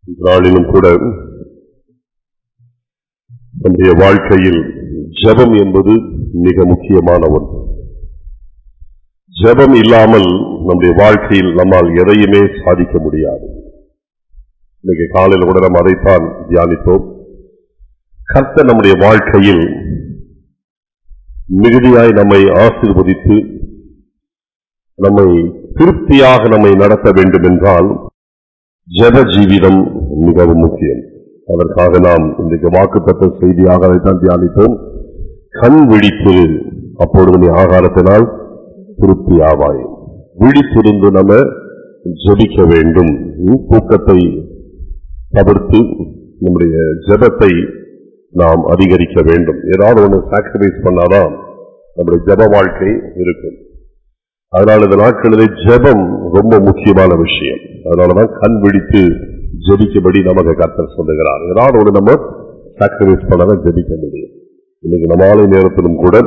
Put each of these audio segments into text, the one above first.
இந்த நாளிலும் கூட நம்முடைய வாழ்க்கையில் ஜெபம் என்பது மிக முக்கியமான ஒன்று ஜெபம் இல்லாமல் நம்முடைய வாழ்க்கையில் நம்மால் எதையுமே சாதிக்க முடியாது இன்னைக்கு காலையில் கூட நம்ம அதைத்தான் தியானித்தோம் கர்த்தர் நம்முடைய வாழ்க்கையில் மிகுதியாய் நம்மை ஆசீர்வதித்து நம்மை திருப்தியாக நம்மை நடத்த வேண்டும் என்றால் ஜெப ஜீவிதம் மிகவும் முக்கியம் அதற்காக நாம் இன்றைக்கு வாக்குத்தத்த செய்தியாக அதைத்தான் தியானித்தோம் கண் விழித்து அப்பொழுது நீ ஆகாரத்தினால் திருப்தி ஆவாய் விழித்திருந்து நம்ம ஜெபிக்க வேண்டும் ம், தூக்கத்தை தவிர்த்து நம்முடைய ஜெபத்தை நாம் அதிகரிக்க வேண்டும் ஏதாவது ஒன்று சாக்ரிஃபைஸ் பண்ணாதான் நம்முடைய ஜெப வாழ்க்கை இருக்கும் அதனால இந்த நாட்களிலே ஜெபம் ரொம்ப முக்கியமான விஷயம் அதனாலதான் கண் விழித்து ஜெபிக்கபடி நமக்கு கர்த்தர் சொல்லுகிறார் ஏதாவது ஒன்று நம்ம சாக்ரிஃபைஸ் பண்ணாதான் ஜெபிக்க முடியும் இன்னைக்கு நம்ம மாலை நேரத்திலும் கூட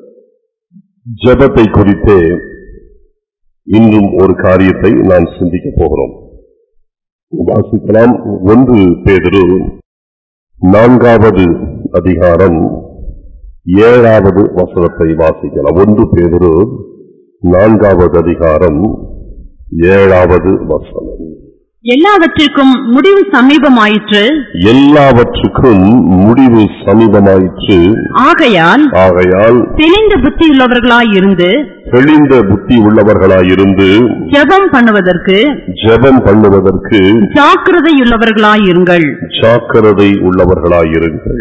ஜெபத்தை குறித்தே இன்னும் ஒரு காரியத்தை நாம் சிந்திக்க போகிறோம் வாசிக்கலாம் ஒன்று பேதரு நான்காவது அதிகாரம் ஏழாவது வசனத்தை வாசிக்கலாம் ஒன்று பேதரு நான்காவது அதிகாரம் ஏழாவது வசனம் எல்லாவற்றிற்கும் முடிவு சமீபமாயிற்று எல்லாவற்றுக்கும் முடிவு சமீபமாயிற்று ஆகையால் ஆகையால் தெளிந்த புத்தியுள்ளவர்களாயிருந்து தெளிந்த புத்தி உள்ளவர்களாயிருந்து ஜெபம் பண்ணுவதற்கு ஜெபம் பண்ணுவதற்கு ஜாக்கிரதையுள்ளவர்களாயிருங்கள் ஜாக்கிரதை உள்ளவர்களாயிருங்கள்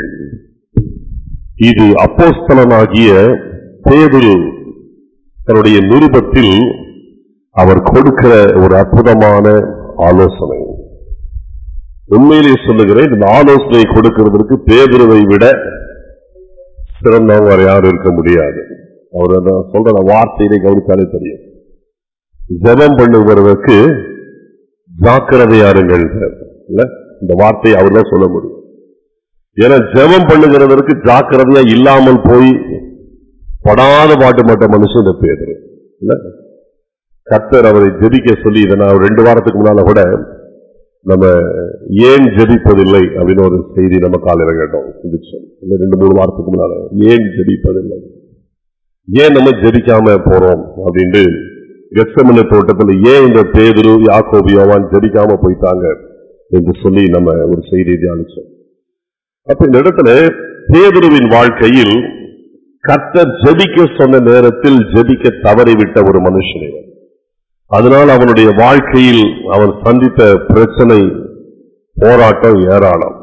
இது அப்போஸ்தலனாகிய பேதுரு தன்னுடைய நிருபத்தில் அவர் கொடுக்கிற ஒரு அற்புதமான ஆலோசனை உண்மையிலே சொல்லுகிறேன் இந்த ஆலோசனை கொடுக்கிறதற்கு பேதுருவை விட சிறந்தவங்க வேற யாரும் இருக்க முடியாது அவர் அந்த சொல்ற அந்த வார்த்தையிலே கவனித்தாலே தெரியும் ஜெபம் பண்ணுகிறதற்கு ஜாக்கிரதையாருங்கள் இல்ல இந்த வார்த்தையை அவர் தான் சொல்ல முடியும் ஏன்னா ஜெபம் பண்ணுகிறதற்கு ஜாக்கிரதையா இல்லாமல் போய் படாத பாட்டு மட்ட மனுஷன் இந்த பேரு இல்ல கர்த்தர் அவரை ஜெபிக்க சொல்லி இதை நான் ரெண்டு வாரத்துக்கு முன்னால கூட நம்ம ஏன் ஜெபிப்பதில்லை அப்படின்னு ஒரு செய்தி நம்ம காலையில கேட்டோம் சிந்திச்சோம். இல்ல ரெண்டு மூணு வாரத்துக்கு முன்னால ஏன் ஜெபிப்பதில்லை ஏன் நம்ம ஜெபிக்காம போறோம் அப்படின்ட்டு கெஸ்டமன தோட்டத்தில் ஏன் இந்த பேதுரு யாக்கோபு யோவான் ஜெபிக்காம போயிட்டாங்க என்று சொல்லி நம்ம ஒரு செய்தியை தியானிச்சோம் அப்ப இந்த இடத்துல பேதுருவின் வாழ்க்கையில் கர்த்தர் ஜெபிக்க சொன்ன நேரத்தில் ஜெபிக்க தவறிவிட்ட ஒரு மனுஷனை அதனால் அவனுடைய வாழ்க்கையில் அவன் சந்தித்த பிரச்சனை போராட்டம் ஏராளம்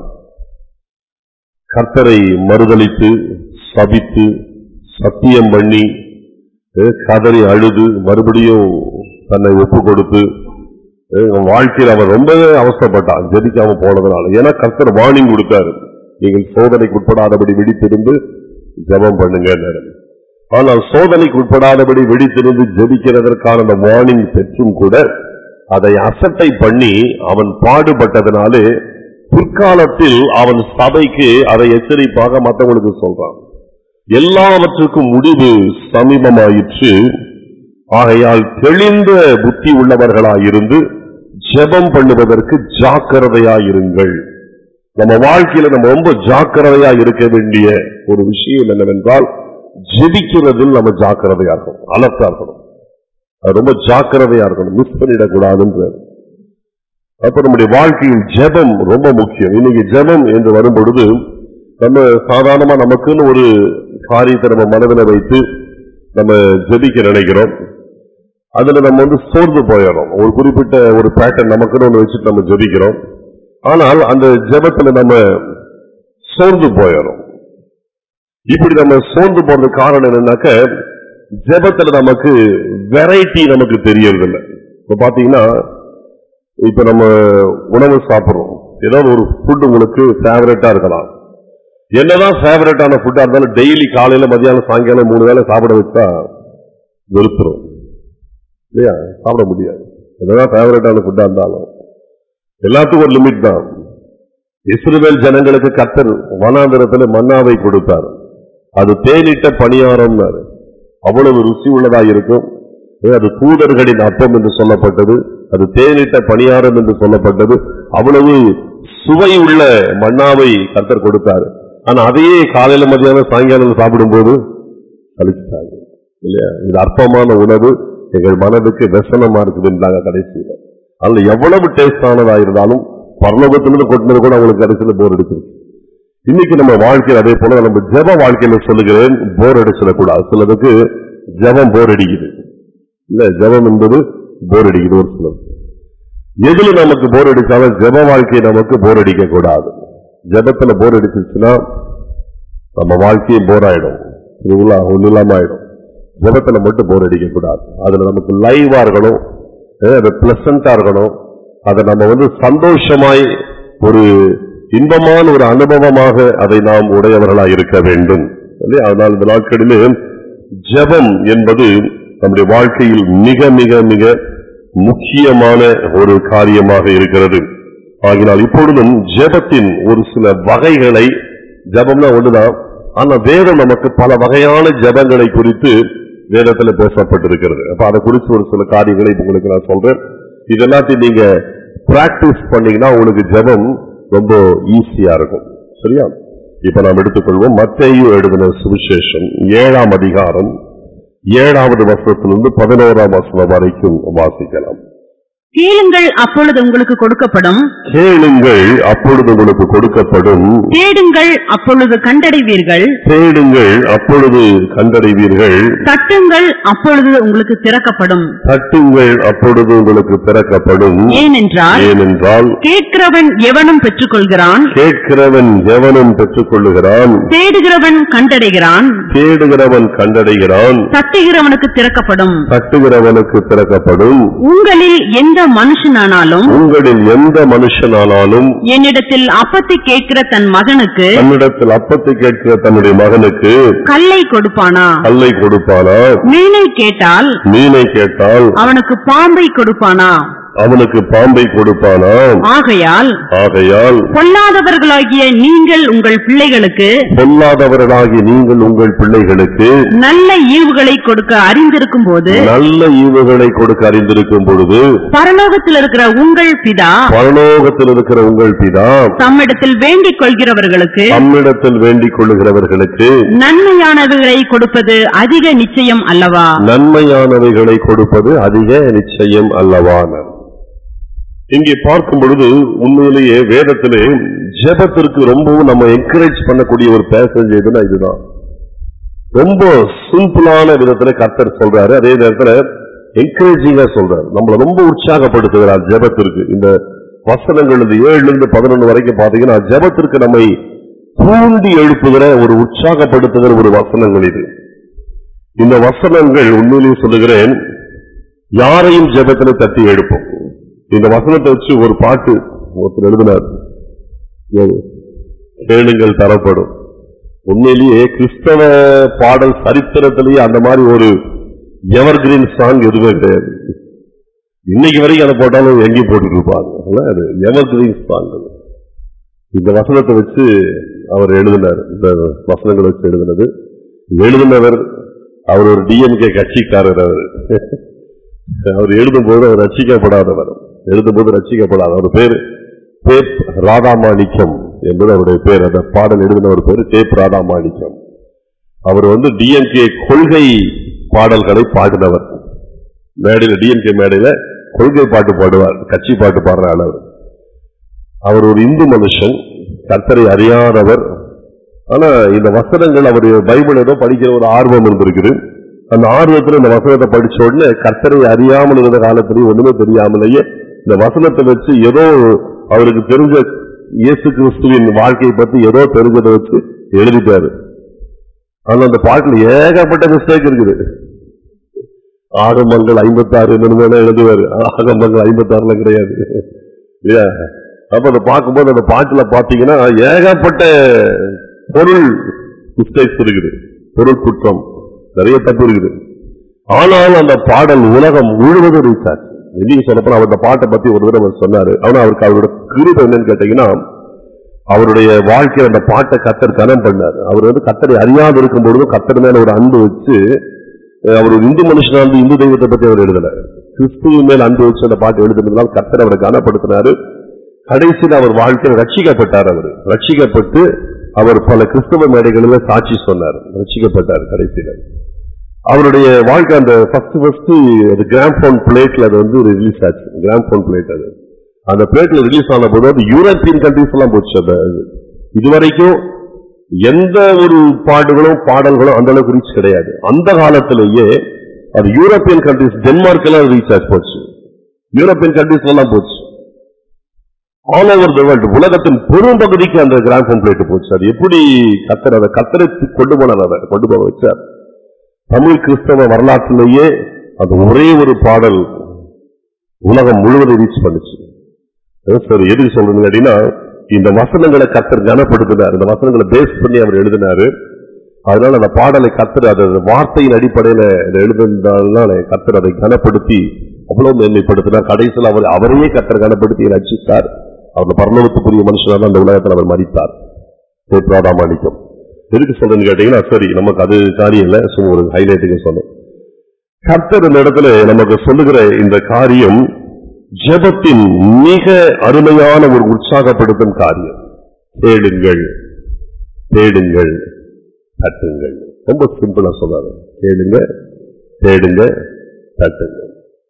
கர்த்தரை மறுதலித்து சபித்து சத்தியம் பண்ணி அஹ், கதறி அழுது மறுபடியும் தன்னை ஒப்பு கொடுத்து அஹ், அவன் வாழ்க்கையில் அவன் ரொம்பவே அவசரப்பட்டான் ஜெபிக்காம போனதுனால ஏன்னா கர்த்தர் வார்னிங் கொடுத்தாரு நீங்கள் சோதனைக்கு உட்படாதபடி விழித்திருந்து ஜெபம் பண்ணுங்க ஆனால் சோதனைக்கு உட்படாதபடி விழித்திருந்து ஜெபிக்கிறதற்கான அந்த வார்னிங் பெற்றும் கூட அதை அசட்டை பண்ணி அவன் பாடுபட்டதனாலே பிற்காலத்தில் அவன் சபைக்கு அதை எச்சரிப்பாக மற்றவங்களுக்கு சொல்றான் எல்லாவற்றுக்கும் முடிவு சமீபமாயிற்று ஆகையால் தெளிந்த புத்தி உள்ளவர்களாயிருந்து ஜெபம் பண்ணுவதற்கு ஜாக்கிரதையாயிருங்கள் நம்ம வாழ்க்கையில நம்ம ரொம்ப ஜாக்கிரதையா இருக்க வேண்டிய ஒரு விஷயம் என்னவென்றால் ஜெபிக்கிறதில் நம்ம ஜாக்கிரதையா இருக்கணும் அலர்ட்டா இருக்கணும் அது ரொம்ப ஜாக்கிரதையா இருக்கணும் மிஸ் பண்ணிடக்கூடாதுன்ற அப்ப நம்முடைய வாழ்க்கையில் ஜெபம் ரொம்ப முக்கியம் இன்னைக்கு ஜெபம் என்று வரும் பொழுது நம்ம சாதாரணமா நமக்குன்னு ஒரு காரியத்தை நம்ம மனதில் வைத்து நம்ம ஜெபிக்க நினைக்கிறோம் அதுல நம்ம வந்து சோர்ந்து போயிடுறோம் ஒரு குறிப்பிட்ட ஒரு பேட்டர்ன் நமக்குன்னு ஒன்று வச்சுட்டு நம்ம ஜெபிக்கிறோம் ஆனால் அந்த ஜெபத்துல நம்ம சோர்ந்து போயிடுறோம் இப்படி நம்ம சோர்ந்து போறதுக்கு காரணம் என்னன்னாக்க ஜெபத்துல நமக்கு வெரைட்டி நமக்கு தெரியறதில்லை இப்ப பாத்தீங்கன்னா இப்ப நம்ம உணவு சாப்பிடுறோம் ஏதாவது ஒரு ஃபுட் உங்களுக்கு ஃபேவரட்டா இருக்கலாம் என்னதான் ஃபேவரட்டான ஃபுட்டா இருந்தாலும் டெய்லி காலையில மதியானம் சாயங்காலம் மூணு வேளை சாப்பிட வச்சா வெறுத்துரும் இல்லையா சாப்பிட முடியாது என்னதான் ஃபேவரட்டான ஃபுட்டா இருந்தாலும் எல்லாத்துக்கும் ஒரு லிமிட் தான் இஸ்ரவேல் ஜனங்களுக்கு கத்தர் வனாந்திரத்துல மன்னாவை கொடுத்தார் அது தேனிட்ட பணியாரம் அவ்வளவு ருசி உள்ளதா இருக்கும் ஏ, அது தூதர்களின் அப்பம் என்று சொல்லப்பட்டது அது தேனிட்ட பணியாரம் என்று சொல்லப்பட்டது அவ்வளவு சுவை உள்ள மன்னாவை கர்த்தர் கொடுத்தாரு ஆனா அதையே காலையில மத்தியானம் சாயங்காலம் சாப்பிடும்போது அழிச்சிட்டாங்க இல்லையா இது அற்பமான உணவு எங்கள் மனதுக்கு வெசனமா இருக்குதுன்றாங்க கடைசியில அதுல எவ்வளவு டேஸ்ட் ஆனதா இருந்தாலும் பரலோகத்திலிருந்து கொட்டினது கூட அவங்களுக்கு கடைசியில போர் அடிச்சிருக்கு இன்னைக்கு நம்ம வாழ்க்கையில் அதே போல நம்ம ஜெப வாழ்க்கையில சொல்லுகிறேன் போர் அடிச்சிடக்கூடாது சிலருக்கு ஜெபம் போர் அடிக்குது இல்ல ஜெபம் என்பது போர் அடிக்குது ஒரு சிலர் எதுல நமக்கு போர் அடிச்சாலும் ஜெப வாழ்க்கை நமக்கு போர் அடிக்க கூடாது ஜெபத்துல போர் அடிச்சிச்சுன்னா நம்ம வாழ்க்கையும் போர் ஆயிடும் இதுல ஒண்ணு இல்லாம ஆயிடும் ஜெபத்துல மட்டும் போர் அடிக்க கூடாது அதுல நமக்கு லைவா இருக்கணும் அஹ் அது பிளசண்டா இருக்கணும் அதை நம்ம வந்து சந்தோஷமாய் ஒரு இன்பமான ஒரு அனுபவமாக அதை நாம் உடையவர்களாய் இருக்க வேண்டும் இல்லையா? அதனால் இந்த நாட்களிலே ஜெபம் என்பது நம்முடைய வாழ்க்கையில் மிக மிக மிக முக்கியமான ஒரு காரியமாக இருக்கிறது ஆகினால் இப்பொழுதும் ஜெபத்தின் ஒரு சில வகைகளை ஜெபம்னா ஒண்ணுதான் ஆனா வேதம் நமக்கு பல வகையான ஜெபங்களை குறித்து வேதத்துல பேசப்பட்டிருக்கிறது அப்ப அதை குறித்து ஒரு சில காரியங்களை இப்ப உங்களுக்கு நான் சொல்றேன் இது எல்லாத்தையும் நீங்க பிராக்டிஸ் பண்ணீங்கன்னா உங்களுக்கு ஜெபம் ரொம்ப ஈஸியா இருக்கும் சரியா இப்ப நாம் எடுத்துக்கொள்வோம் மத்தேயு எழுதின சுவிசேஷம் ஏழாம் அதிகாரம் ஏழாவது வசனத்திலிருந்து பதினோராம் வசனம் வரைக்கும் வாசிக்கலாம் கேளுங்கள் அப்பொழுது உங்களுக்கு கொடுக்கப்படும் கேளுங்கள் அப்பொழுது உங்களுக்கு கொடுக்கப்படும் தேடுங்கள் அப்பொழுது கண்டடைவீர்கள் தேடுங்கள் அப்பொழுது கண்டடைவீர்கள் தட்டுங்கள் அப்பொழுது உங்களுக்கு திறக்கப்படும் தட்டுங்கள் அப்பொழுது உங்களுக்கு திறக்கப்படும் ஏனென்றால் ஏனென்றால் கேட்கிறவன் எவனும் பெற்றுக்கொள்கிறான் கேட்கிறவன் எவனும் பெற்றுக் கொள்ளுகிறான் தேடுகிறவன் கண்டடைகிறான் தேடுகிறவன் கண்டடைகிறான் தட்டுகிறவனுக்கு திறக்கப்படும் தட்டுகிறவனுக்கு திறக்கப்படும் உங்களில் எந்த மனுஷனானாலும் உங்களில் எந்த மனுஷனானாலும் என்னிடத்தில் அப்பத்தை கேட்கிற தன் மகனுக்கு தன்னிடத்தில் அப்பத்தை கேட்கிற தன்னுடைய மகனுக்கு கல்லை கொடுப்பானா கல்லை கொடுப்பானா மீனை கேட்டால் மீனை கேட்டால் அவனுக்கு பாம்பை கொடுப்பானா அவனுக்கு பாம்பை கொடுப்பானா ஆகையால் ஆகையால் பொல்லாதவர்களாகிய நீங்கள் உங்கள் பிள்ளைகளுக்கு பொல்லாதவர்களாகி நீங்கள் உங்கள் பிள்ளைகளுக்கு நல்ல ஈவுகளை கொடுக்க அறிந்திருக்கும் போது நல்ல ஈவுகளை கொடுக்க அறிந்திருக்கும் பொழுது பரலோகத்தில் இருக்கிற உங்கள் பிதா பரலோகத்தில் இருக்கிற உங்கள் பிதா தம்மிடத்தில் வேண்டிக் கொள்கிறவர்களுக்கு தம்மிடத்தில் வேண்டிக் கொள்ளுகிறவர்களுக்கு நன்மையானவைகளை கொடுப்பது அதிக நிச்சயம் அல்லவா நன்மையானவைகளை கொடுப்பது அதிக நிச்சயம் அல்லவான இங்கே பார்க்கும் பொழுது உண்மையிலேயே வேதத்திலே ஜெபத்திற்கு ரொம்பவும் நம்ம என்கரேஜ் பண்ணக்கூடிய ஒரு பேசேஜ் எதுனா இதுதான் ரொம்ப சிம்பிளான விதத்துல கர்த்தர் சொல்றாரு அதே நேரத்துல என்கரேஜிங்கா சொல்றாரு நம்மள ரொம்ப உற்சாகப்படுத்துகிறார் ஜெபத்திற்கு இந்த வசனங்கள் இந்த ஏழுல இருந்து பதினொன்று வரைக்கும் பாத்தீங்கன்னா ஜெபத்திற்கு நம்மை தூண்டி எழுப்புகிற ஒரு உற்சாகப்படுத்துகிற ஒரு வசனங்கள் இது இந்த வசனங்கள் உண்மையிலேயே சொல்லுகிறேன் யாரையும் ஜெபத்துல தட்டி எழுப்பும் இந்த வசனத்தை வச்சு ஒரு பாட்டு ஒருத்தர் எழுதினார் ஏது? கேளுங்கள் தரப்படும் உண்மையிலேயே கிறிஸ்தவ பாடல் சரித்திரத்திலேயே அந்த மாதிரி ஒரு எவர்கிரீன் சாங் எதுவுமே கிடையாது இன்னைக்கு வரைக்கும் அதை போட்டாலும் எங்கேயும் போட்டுட்டு இருப்பாங்க இல்ல? அது எவர்கிரீன் சாங் அது இந்த வசனத்தை வச்சு அவர் எழுதினார் இந்த வசனங்களை வச்சு எழுதினது எழுதினவர் அவர் ஒரு டிஎம்கே கட்சிக்காரர் அவர் அவர் எழுதும்போது அவர் ரட்சிக்கப்படாதவர் எழுதும்போது ரட்சிக்கப்படாத அவர் பேர் டேப் ராதாமாணிக்கம் என்பது அவருடைய பேர் அந்த பாடல் எழுதினவர் பேர் டேப் ராதாமாணிக்கம் அவர் வந்து டிஎம்கே கொள்கை பாடல்களை பாடினவர் மேடையில டிஎம்கே மேடையில கொள்கை பாட்டு பாடுவார் கட்சி பாட்டு பாடுற அளவர் அவர் ஒரு இந்து மனுஷன் கர்த்தரை அறியாதவர் ஆனா இந்த வசனங்கள் அவர் பைபிள் ஏதோ படிக்கிற ஒரு ஆர்வம் இருந்திருக்குது அந்த ஆர்வத்துல இந்த வசனத்தை படிச்ச உடனே கர்த்தரை அறியாமல் இருந்த காலத்திலேயே ஒண்ணுமே தெரியாமலேயே இந்த வசனத்தை வச்சு ஏதோ அவருக்கு தெரிஞ்ச இயேசு கிறிஸ்துவின் வாழ்க்கையை பத்தி ஏதோ தெரிஞ்சதை வச்சு எழுதிட்டாரு ஆனா அந்த பாட்டுல ஏகப்பட்ட மிஸ்டேக் இருக்குது ஆகமங்கள் ஐம்பத்தாறு என்னன்னு எழுதுவாரு ஆகமங்கள் ஐம்பத்தாறுல கிடையாது இல்லையா அப்ப அதை பார்க்கும்போது அந்த பாட்டுல பாத்தீங்கன்னா ஏகப்பட்ட பொருள் மிஸ்டேக்ஸ் இருக்குது பொருள் குற்றம் நிறைய தப்பு இருக்குது ஆனால் அந்த பாடல் உலகம் முழுவதும் ரீச் ஆச்சு வெளியே சொல்லப்போனா அவர் அந்த பாட்டை பத்தி ஒரு தடவை அவர் சொன்னாரு ஆனா அவருக்கு அவரோட கிருபை என்னன்னு கேட்டீங்கன்னா அவருடைய வாழ்க்கையில அந்த பாட்டை கத்தர் கனம் பண்ணார் அவர் வந்து கத்தரை அறியாது இருக்கும் பொழுதும் கத்தர் மேல ஒரு அன்பு வச்சு அஹ், அவர் ஒரு இந்து மனுஷனா இருந்து இந்து தெய்வத்தை பத்தி அவர் எழுதல கிறிஸ்துவ மேல் அன்பு வச்சு அந்த பாட்டு எழுதுனதுனால கத்தர் அவரை கனப்படுத்தினாரு கடைசியில் அவர் வாழ்க்கையில் ரட்சிக்கப்பட்டார் அவர் ரட்சிக்கப்பட்டு அவர் பல கிறிஸ்தவ மேடைகளில் சாட்சி சொன்னார் ரட்சிக்கப்பட்டார் கடைசியில் அவருடைய வாழ்க்கை அந்த ஃபர்ஸ்ட் ஃபர்ஸ்ட் அது கிராம்போன் பிளேட்ல அது வந்து ரிலீஸ் ஆச்சு கிராம்போன் பிளேட் அது அந்த பிளேட்ல ரிலீஸ் ஆன போது அது யூரோப்பியன் கண்ட்ரிஸ் எல்லாம் போச்சு அந்த இது. இதுவரைக்கும் எந்த ஒரு பாடுகளும் பாடல்களும் அந்த அளவுக்கு ரீச் கிடையாது அந்த காலத்திலேயே அது யூரோப்பியன் கண்ட்ரிஸ் டென்மார்க் எல்லாம் ரீச் ஆச்சு போச்சு யூரோப்பியன் கண்ட்ரிஸ் எல்லாம் போச்சு ஆல் ஓவர் த வேர்ல்டு உலகத்தின் பெரும் பகுதிக்கு அந்த கிராம்போன் பிளேட் போச்சு அது எப்படி கத்தர் அதை கத்தரை கொண்டு போனார் அதை கொண்டு போக வச்சார் தமிழ் கிறிஸ்தவ வரலாற்றிலேயே அது ஒரே ஒரு பாடல் உலகம் முழுவதும் ரீச் பண்ணுச்சு அஹ் சரி எதுக்கு சொல்றீங்க அப்படின்னா இந்த வசனங்களை கத்தர் கனப்படுத்தினார் இந்த வசனங்களை பேஸ் பண்ணி அவர் எழுதினாரு அதனால அந்த பாடலை கத்தர் அது வார்த்தையின் அடிப்படையில இதை எழுதினால கத்தர் அதை கனப்படுத்தி அவ்வளவு மேன்மைப்படுத்தினார் கடைசியில் அவர் அவரையே கத்தர் கனப்படுத்தி ரட்சித்தார் அவர் பரலோகத்துக்குரிய மனுஷனாக அந்த உலகத்தில் அவர் மறித்தார் பிராதாமாணிக்கம் எதுக்கு சொல்றேன்னு கேட்டீங்கன்னா சரி நமக்கு அது காரியம் இல்லை சும்மா ஒரு ஹைலைட்டுக்கு சொன்னேன் கர்த்தர் இந்த இடத்துல நமக்கு சொல்லுகிற இந்த காரியம் ஜெபத்தின் மிக அருமையான ஒரு உற்சாகப்படுத்தும் காரியம் தேடுங்கள் தேடுங்கள் தட்டுங்கள் ரொம்ப சிம்பிளா சொன்னாரு தேடுங்க தேடுங்க தட்டுங்கள்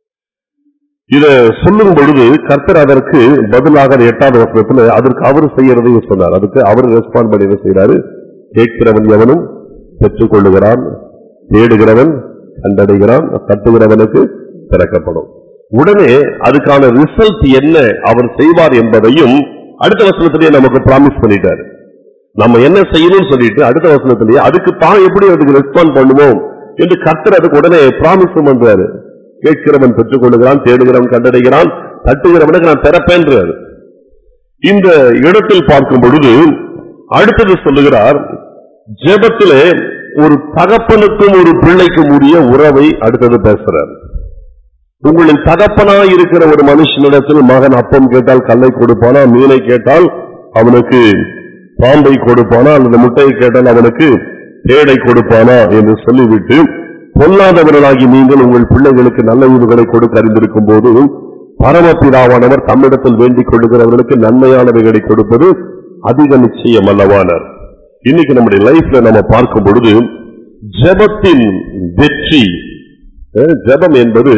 இத சொல்லும் பொழுது கர்த்தர் அதற்கு பதிலாக அந்த எட்டாவது வசனத்துல அதற்கு அவர் செய்யறதையும் சொன்னார் அதுக்கு அவர் ரெஸ்பாண்ட் பண்ணி என்ன செய்யறாரு கேட்கிறவன் எவனும் பெற்றுக் கொள்ளுகிறான் தேடுகிறவன் கண்டடைகிறான் தட்டுகிறவனுக்கு திறக்கப்படும் உடனே அதுக்கான ரிசல்ட் என்ன அவர் செய்வார் என்பதையும் அடுத்த வசனத்திலேயே நமக்கு ப்ராமிஸ் பண்ணிட்டாரு நம்ம என்ன செய்யணும்னு சொல்லிட்டு அடுத்த வசனத்திலேயே அதுக்கு தான் எப்படி அதுக்கு ரெஸ்பாண்ட் பண்ணுவோம் என்று கர்த்தர் அதுக்கு உடனே ப்ராமிஸும் பண்றாரு கேட்கிறவன் பெற்றுக் கொள்ளுகிறான் தேடுகிறவன் கண்டடைகிறான் தட்டுகிறவனுக்கு நான் திறப்பேன்றாரு இந்த இடத்தில் பார்க்கும் பொழுது அடுத்தது சொல்லுகிறார் ஜெபத்திலே ஒரு தகப்பனுக்கும் ஒரு பிள்ளைக்கும் உரிய உறவை அடுத்தது பேசுறார் உங்களின் தகப்பனாய் இருக்கிற ஒரு மனுஷனிடத்தில் மகன் அப்பம் கேட்டால் கல்லை கொடுப்பானா மீனை கேட்டால் அவனுக்கு பாம்பை கொடுப்பானா அல்லது முட்டையை கேட்டால் அவனுக்கு தேடை கொடுப்பானா என்று சொல்லிவிட்டு பொல்லாதவர்களாகி நீங்கள் உங்கள் பிள்ளைகளுக்கு நல்ல ஈவுகளை கொடுக்க அறிந்திருக்கும் போது பரமபிதாவானவர் தம்மிடத்தில் வேண்டிக் கொள்ளுகிறவர்களுக்கு நன்மையானவைகளை கொடுப்பது அதிக நிச்சயம் அல்லவானார் இன்னைக்கு நம்முடைய லைஃப்ல நம்ம பார்க்கும் பொழுது ஜெபத்தின் வெற்றி அஹ், ஜெபம் என்பது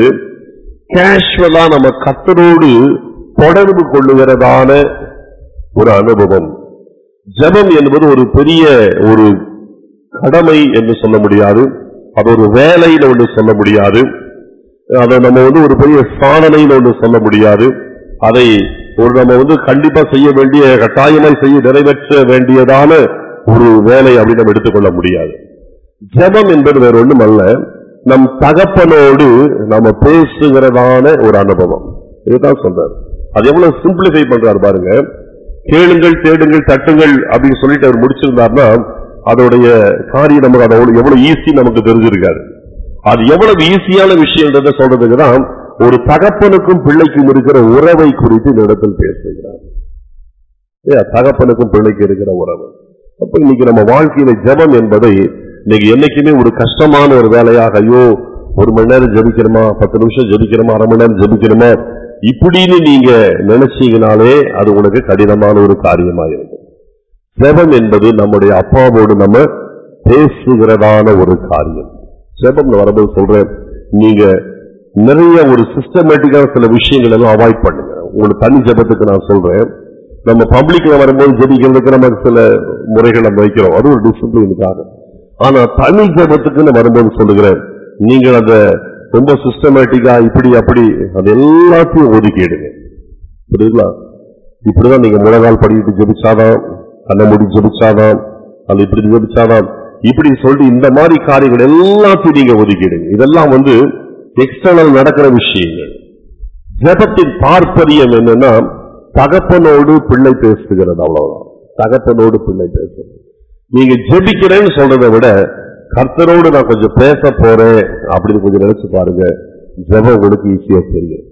கேஷுவலா நம்ம கத்தரோடு தொடர்பு கொள்ளுகிறதான ஒரு அனுபவம் ஜெபம் என்பது ஒரு பெரிய ஒரு கடமை என்று சொல்ல முடியாது அது ஒரு வேலைன்னு ஒன்று சொல்ல முடியாது அதை நம்ம வந்து ஒரு பெரிய சாதனைன்னு ஒன்று சொல்ல முடியாது அதை ஒரு நம்ம வந்து கண்டிப்பா செய்ய வேண்டிய கட்டாயமாய் செய்ய நிறைவேற்ற வேண்டியதான ஒரு வேலை அப்படின்னு நம்ம எடுத்துக்கொள்ள முடியாது ஜெபம் என்பது வேற ஒண்ணும் அல்ல நம் தகப்பனோடு நம்ம பேசுகிறதான ஒரு அனுபவம் இதுதான் சொல்றாரு அது எவ்வளவு சிம்பிளிஃபை பண்றாரு பாருங்க கேளுங்கள் தேடுங்கள் தட்டுங்கள் அப்படின்னு சொல்லிட்டு அவர் முடிச்சிருந்தாருன்னா அதோடைய காரியம் நமக்கு அதை எவ்வளவு ஈஸி நமக்கு தெரிஞ்சிருக்காரு அது எவ்வளவு ஈஸியான விஷயம்ன்றத சொல்றதுக்கு தான் ஒரு தகப்பனுக்கும் பிள்ளைக்கும் இருக்கிற உறவை குறித்து இந்த இடத்தில் பேசுகிறார் ஏன், தகப்பனுக்கும் பிள்ளைக்கு இருக்கிற உறவு அப்ப இன்னைக்கு நம்ம வாழ்க்கையில ஜெபம் என்பதை இன்னைக்கு என்னைக்குமே ஒரு கஷ்டமான ஒரு வேலையாக ஐயோ ஒரு மணி நேரம் ஜெபிக்கிறோமா பத்து நிமிஷம் ஜெபிக்கிறோமா அரை மணி நேரம் ஜெபிக்கிறோமா இப்படின்னு நீங்க நினைச்சீங்கனாலே அது உங்களுக்கு கடினமான ஒரு காரியமா இருக்கும் ஜெபம் என்பது நம்முடைய அப்பாவோடு நம்ம பேசுகிறதான ஒரு காரியம் ஜெபம் வரும்போது சொல்றேன் நீங்க நிறைய ஒரு சிஸ்டமேட்டிக்கான சில விஷயங்கள் எல்லாம் அவாய்ட் பண்ணுங்க உங்களுக்கு தனி ஜெபத்துக்கு நான் சொல்றேன் நம்ம பப்ளிக்ல வரும்போது ஜெபிக்கிறதுக்கு நம்ம சில முறைகள் நம்ம வைக்கிறோம் அது ஒரு டிசிப்ளினுக்காக ஆனா தனி ஜெபத்துக்குன்னு வரும்போது சொல்லுகிறேன் நீங்கள் அந்த ரொம்ப சிஸ்டமேட்டிக்கா இப்படி அப்படி அது எல்லாத்தையும் ஒதுக்கிடுங்க புரியுதுங்களா இப்படிதான் நீங்க முழங்கால் படிக்கிட்டு ஜெபிச்சாதான் கண்ணை மூடி ஜெபிச்சாதான் அது இப்படி ஜெபிச்சாதான் இப்படி சொல்லிட்டு இந்த மாதிரி காரியங்கள் எல்லாத்தையும் நீங்க ஒதுக்கிடுங்க இதெல்லாம் வந்து எக்ஸ்டர்னல் நடக்கிற விஷயங்கள் ஜெபத்தின் தாற்பயம் என்னன்னா தகப்பனோடு பிள்ளை பேசுகிறது அவ்வளவுதான் தகப்பனோடு பிள்ளை பேசுறது நீங்க ஜெபிக்கிறேன்னு சொல்றதை விட கர்த்தரோடு நான் கொஞ்சம் பேச போறேன் அப்படின்னு கொஞ்சம் நினைச்சு பாருங்க ஜெபம் உங்களுக்கு ஈஸியா தெரியும்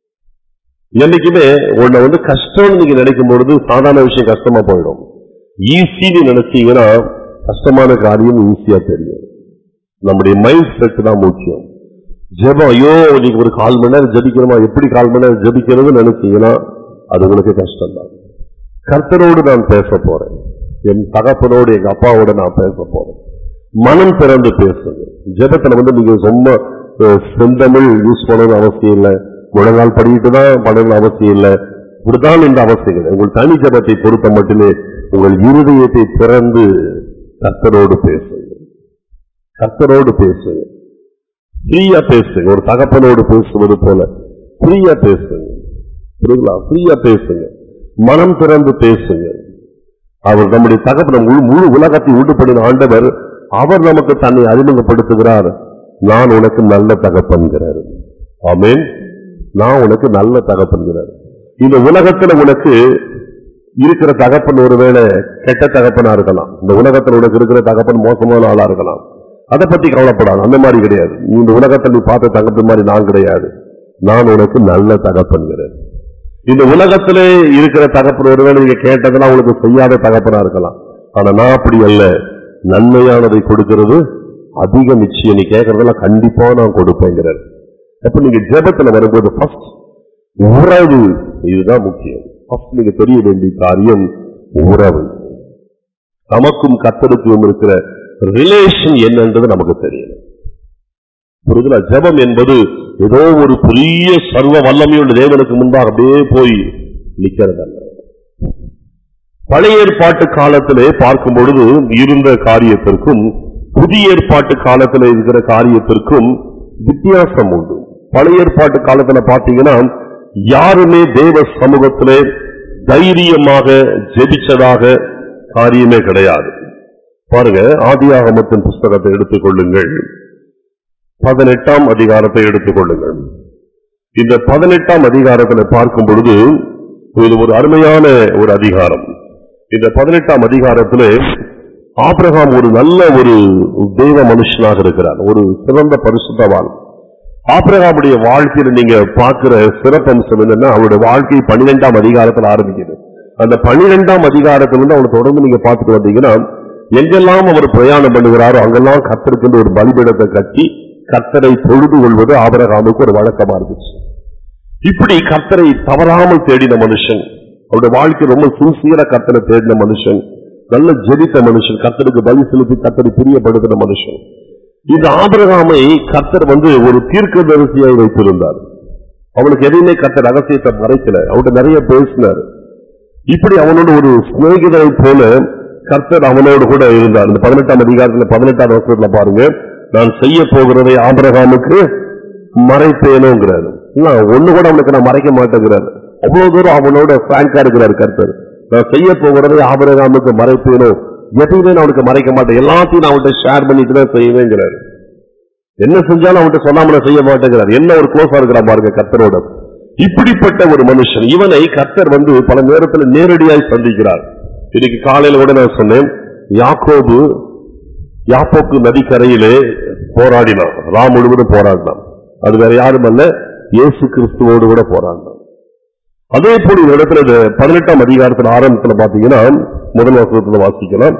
என்னைக்குமே உன்னை வந்து கஷ்டம்னு நீங்க நினைக்கும் பொழுது சாதாரண விஷயம் கஷ்டமா போயிடும் ஈஸின்னு நினைச்சீங்கன்னா கஷ்டமான காரியம் ஈஸியா தெரியும் நம்முடைய மைண்ட் செட் தான் முக்கியம் ஜெபம் ஐயோ நீங்க ஒரு கால் மணி நேரம் ஜெபிக்கணுமா எப்படி கால் மணி நேரம் ஜெபிக்கிறது நினைச்சீங்கன்னா அது உங்களுக்கு கஷ்டம் தான் கர்த்தரோடு நான் பேச போறேன் என் தகப்பனோடு எங்க அப்பாவோட நான் பேச போறேன் மனம் திறந்து பேசுங்க ஜெபத்துல வந்து நீங்க ரொம்ப அஹ், செந்தமிழ் யூஸ் பண்ணணும் அவசியம் இல்லை முழங்கால் படிக்கிட்டு தான் பண்ணணும் அவசியம் இல்லை இப்படிதான் இந்த அவசியம் இல்லை உங்கள் தனி ஜெபத்தை பொறுத்த மட்டுமே உங்கள் இருதயத்தை திறந்து கர்த்தரோடு பேசுங்க கர்த்தரோடு பேசுங்க ஃப்ரீயா பேசுங்க ஒரு தகப்பனோடு பேசுவது போல ஃப்ரீயா பேசுங்க புரியுங்களா ஃப்ரீயா பேசுங்க மனம் திறந்து பேசுங்க அவர் நம்முடைய தகப்பன் முழு முழு உலகத்தை உண்டு பண்ணின ஆண்டவர் அவர் நமக்கு தன்னை அறிமுகப்படுத்துகிறார் நான் உனக்கு நல்ல தகப்பன்கிறார் ஆமென் நான் உனக்கு நல்ல தகப்பன்கிறார் இந்த உலகத்துல உனக்கு இருக்கிற தகப்பன் ஒருவேளை கெட்ட தகப்பனா இருக்கலாம் இந்த உலகத்துல உனக்கு இருக்கிற தகப்பன் மோசமான ஆளா இருக்கலாம் அதை பத்தி கவலைப்படாது அந்த மாதிரி கிடையாது நீ இந்த உலகத்தில் நீ பார்த்த தகப்பன் மாதிரி நான் கிடையாது நான் உனக்கு நல்ல தகப்பன்கிறேன் இந்த உலகத்திலே இருக்கிற தகப்பன் ஒருவேளை நீங்க கேட்டதெல்லாம் உங்களுக்கு செய்யாத தகப்பனா இருக்கலாம் ஆனா நான் அப்படி அல்ல நன்மையானதை கொடுக்கிறது அதிக நிச்சயம் நீ கேட்கறதெல்லாம் கண்டிப்பா நான் கொடுப்பேங்கிறார் அப்ப நீங்க ஜெபத்துல வரும்போது ஃபர்ஸ்ட் உறவு இதுதான் முக்கியம் ஃபர்ஸ்ட் நீங்க தெரிய வேண்டிய காரியம் உறவு நமக்கும் கத்தருக்கும் இருக்கிற ரிலேஷன் என்னன்றது நமக்கு தெரியணும் புரியுதுல ஜெபம் என்பது ஏதோ ஒரு பெரிய சர்வ வல்லமையுள்ள தேவனுக்கு முன்பாக அப்படியே போய் நிக்கிறதல்ல பழைய ஏற்பாட்டு காலத்திலே பார்க்கும் பொழுது இருந்த காரியத்திற்கும் புதிய ஏற்பாட்டு காலத்தில் இருக்கிற காரியத்திற்கும் வித்தியாசம் உண்டு பழைய ஏற்பாட்டு காலத்துல பாத்தீங்கன்னா யாருமே தேவ சமூகத்திலே தைரியமாக ஜெபிச்சதாக காரியமே கிடையாது பாருங்க ஆதியாகமத்தின் புஸ்தகத்தை எடுத்துக்கொள்ளுங்கள் பதினெட்டாம் அதிகாரத்தை எடுத்துக்கொள்ளுங்கள் இந்த பதினெட்டாம் அதிகாரத்துல பார்க்கும் பொழுது இது ஒரு அருமையான ஒரு அதிகாரம் இந்த பதினெட்டாம் அதிகாரத்திலே ஆபிரகாம் ஒரு நல்ல ஒரு தெய்வ மனுஷனாக இருக்கிறார் ஒரு சிறந்த பரிசுத்தவான் ஆபிரகாமுடைய வாழ்க்கையில நீங்க பார்க்கிற சிறப்பம்சம் என்னன்னா அவருடைய வாழ்க்கை பன்னிரெண்டாம் அதிகாரத்தில் ஆரம்பிக்குது அந்த பன்னிரெண்டாம் அதிகாரத்துல இருந்து அவனை தொடர்ந்து நீங்க பார்த்துட்டு வந்தீங்கன்னா எங்கெல்லாம் அவர் பிரயாணம் பண்ணுகிறாரோ அங்கெல்லாம் கத்தருக்கு ஒரு பலிபீடத்தை கட்டி கத்தரை தொழுது கொள்வது ஆபிரகாமுக்கு ஒரு வழக்கமா இருந்துச்சு இப்படி கத்தரை தவறாமல் தேடின மனுஷன் அவருடைய வாழ்க்கை ரொம்ப சின்சியரா கத்தரை தேடின மனுஷன் நல்ல ஜெபித்த மனுஷன் கத்தருக்கு பலி செலுத்தி கத்தரை பிரியப்படுத்தின மனுஷன் இந்த ஆபிரகாமை கத்தர் வந்து ஒரு தீர்க்கதரிசியாய் வைத்திருந்தார் அவனுக்கு எதையுமே கத்தர் ரகசியத்தை மறைக்கல அவன்கிட்ட நிறைய பேசினார் இப்படி அவனோட ஒரு சிநேகிதரை போல கர்த்தர் அவனோடு கூட இருந்தார் இந்த பதினெட்டாம் அதிகாரத்துல பதினெட்டாம் வருஷத்துல பாருங்க நான் செய்ய போகிறதை ஆபிரகாமுக்கு மறைப்பேனோங்கிறாரு இல்ல, ஒண்ணு கூட அவனுக்கு நான் மறைக்க மாட்டேங்கிறாரு அவ்வளவு தூரம் அவனோட பிராங்கா இருக்கிறார் கர்த்தர் நான் செய்ய போகிறதை ஆபிரகாமுக்கு மறைப்பேனோ எதையுமே நான் அவனுக்கு மறைக்க மாட்டேன் எல்லாத்தையும் நான் அவன்கிட்ட ஷேர் பண்ணிட்டு தான் செய்வேங்கிறாரு என்ன செஞ்சாலும் அவன்கிட்ட சொல்லாம நான் செய்ய மாட்டேங்கிறார் என்ன ஒரு க்ளோஸா இருக்கிறா பாருங்க கர்த்தரோட இப்படிப்பட்ட ஒரு மனுஷன் இவனை கர்த்தர் வந்து பல நேரத்துல நேரடியாய் சந்திக்கிறார் இன்னைக்கு காலையில கூட நான் சொன்னேன் யாக்கோபு யாப்போக்கு நதிக்கரையிலே போராடினான் ராம் முழுவதும் போராடினான் அது வேற யாரும் அல்ல இயேசு கிறிஸ்துவோடு கூட போராடினான் அதே போல இந்த இடத்துல இந்த பதினெட்டாம் அதிகாரத்துல ஆரம்பத்துல பாத்தீங்கன்னா முதல் வசனத்துல வாசிக்கலாம்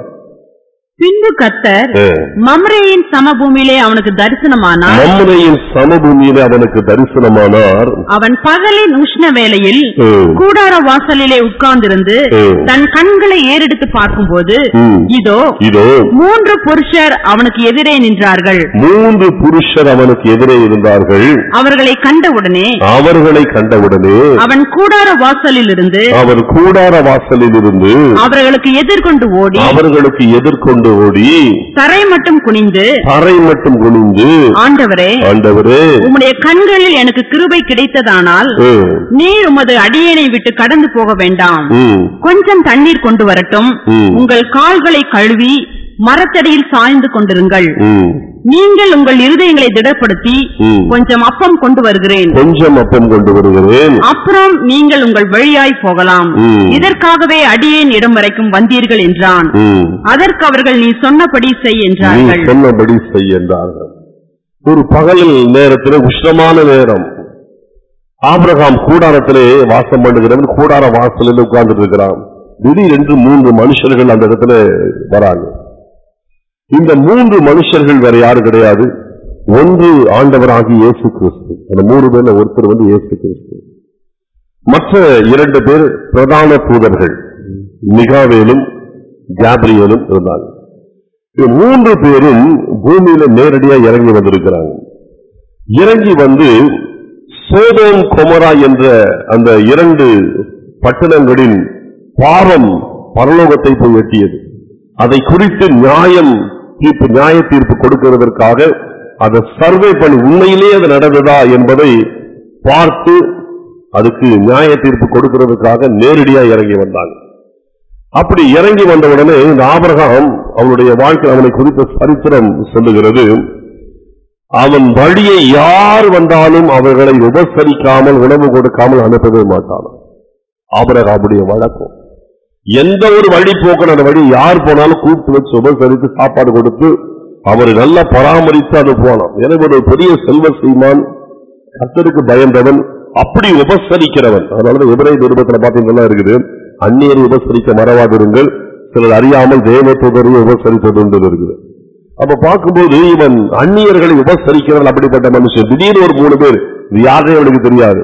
பின்பு கத்தர் அஹ், மம்ரேயின் சமபூமியிலே அவனுக்கு தரிசனமானார் மம்முனையின் சமபூமியிலே அவனுக்கு தரிசனமானார் அவன் பகலின் உஷ்ண வேளையில் அஹ், கூடார வாசலிலே உட்கார்ந்திருந்து அஹ், தன் கண்களை ஏறெடுத்து பார்க்கும்போது ம். இதோ இதோ மூன்று புருஷர் அவனுக்கு எதிரே நின்றார்கள் மூன்று புருஷர் அவனுக்கு எதிரே இருந்தார்கள் அவர்களை கண்டவுடனே அவர்களை கண்டவுடனே அவன் கூடார வாசலில் இருந்து அவர் கூடார வாசலில் இருந்து அவர்களுக்கு எதிர்கொண்டு ஓடி அவர்களுக்கு எதிர்கொண்டு ஓடி தரை மட்டும் குனிந்து தரை மட்டும் குனிந்து ஆண்டவரே ஆண்டவரே உம்முடைய கண்களில் எனக்கு கிருபை கிடைத்ததானால் ம், நீர் உமது அடியேனை விட்டு கடந்து போக வேண்டாம் ம், கொஞ்சம் தண்ணீர் கொண்டு வரட்டும் ம், உங்கள் கால்களை கழுவி மரத்தடியில் சாய்ந்து கொண்டிருங்கள் ம், நீங்கள் உங்கள் இருதயங்களை திடப்படுத்தி ம். கொஞ்சம் அப்பம் கொண்டு வருகிறேன் கொஞ்சம் அப்பம் கொண்டு வருகிறேன் அப்புறம் நீங்கள் உங்கள் வழியாய் போகலாம் ம். இதற்காகவே அடியேன் இடம் வரைக்கும் வந்தீர்கள் என்றான் ம், அதற்கு அவர்கள் நீ சொன்னபடி செய் நீ என்றார்கள் சொன்னபடி செய் என்றார்கள் ஒரு பகலில் நேரத்தில் உஷ்ணமான நேரம் ஆபிரகாம் கூடாரத்திலே வாசம் பண்ணுகிறவன் கூடார வாசலில் உட்கார்ந்துட்டு இருக்கிறான் திடீரென்று மூன்று மனுஷர்கள் அந்த இடத்துல வராங்க இந்த மூன்று மனுஷர்கள் வேற யாரு கிடையாது ஒன்று ஆண்டவராகி இயேசு கிறிஸ்து அந்த மூணு பேர்ல ஒருத்தர் வந்து இயேசு கிறிஸ்து மற்ற இரண்டு பேர் பிரதான தூதர்கள் மிகாவேலும் கேப்ரியலும் இருந்தாங்க இது மூன்று பேரும் பூமியில நேரடியா இறங்கி வந்திருக்கிறாங்க இறங்கி வந்து சோதோம் கொமரா என்ற அந்த இரண்டு பட்டணங்களின் பாவம் பரலோகத்தை போய் எட்டியது அதை குறித்து நியாயம் தீர்ப்பு நியாய தீர்ப்பு கொடுக்கிறதற்காக அதை சர்வே பண்ணி உண்மையிலே அது நடந்ததா என்பதை பார்த்து அதுக்கு நியாய தீர்ப்பு கொடுக்கிறதுக்காக நேரடியா இறங்கி வந்தாங்க அப்படி இறங்கி வந்த உடனே இந்த ஆபிரகாம் அவனுடைய வாழ்க்கை அவனை குறித்த சரித்திரம் சொல்லுகிறது அவன் வழியை யார் வந்தாலும் அவர்களை உபசரிக்காமல் உணவு கொடுக்காமல் அனுப்பவே மாட்டான் ஆபிரகாமுடைய வழக்கம் எந்த ஒரு வழி போக்கணும் அந்த வழி யார் போனாலும் கூப்பிட்டு வச்சு உபசரித்து சாப்பாடு கொடுத்து அவரை நல்லா பராமரித்து அனுப்புவானாம் எனவே ஒரு பெரிய செல்வ சீமான் கர்த்தருக்கு பயந்தவன் அப்படி உபசரிக்கிறவன் அதனாலதான் எதிரை நிருபத்துல பாத்தீங்கன்னா இருக்குது அந்நியரை உபசரிக்க மறவாதிருங்கள் சிலர் அறியாமல் தேவ தூதரை உபசரித்தது உண்டு இருக்குது அப்ப பார்க்கும்போது இவன் அந்நியர்களை உபசரிக்கிறவன் அப்படிப்பட்ட மனுஷன் திடீர்னு ஒரு மூணு பேர் இது யாருமே அவனுக்கு தெரியாது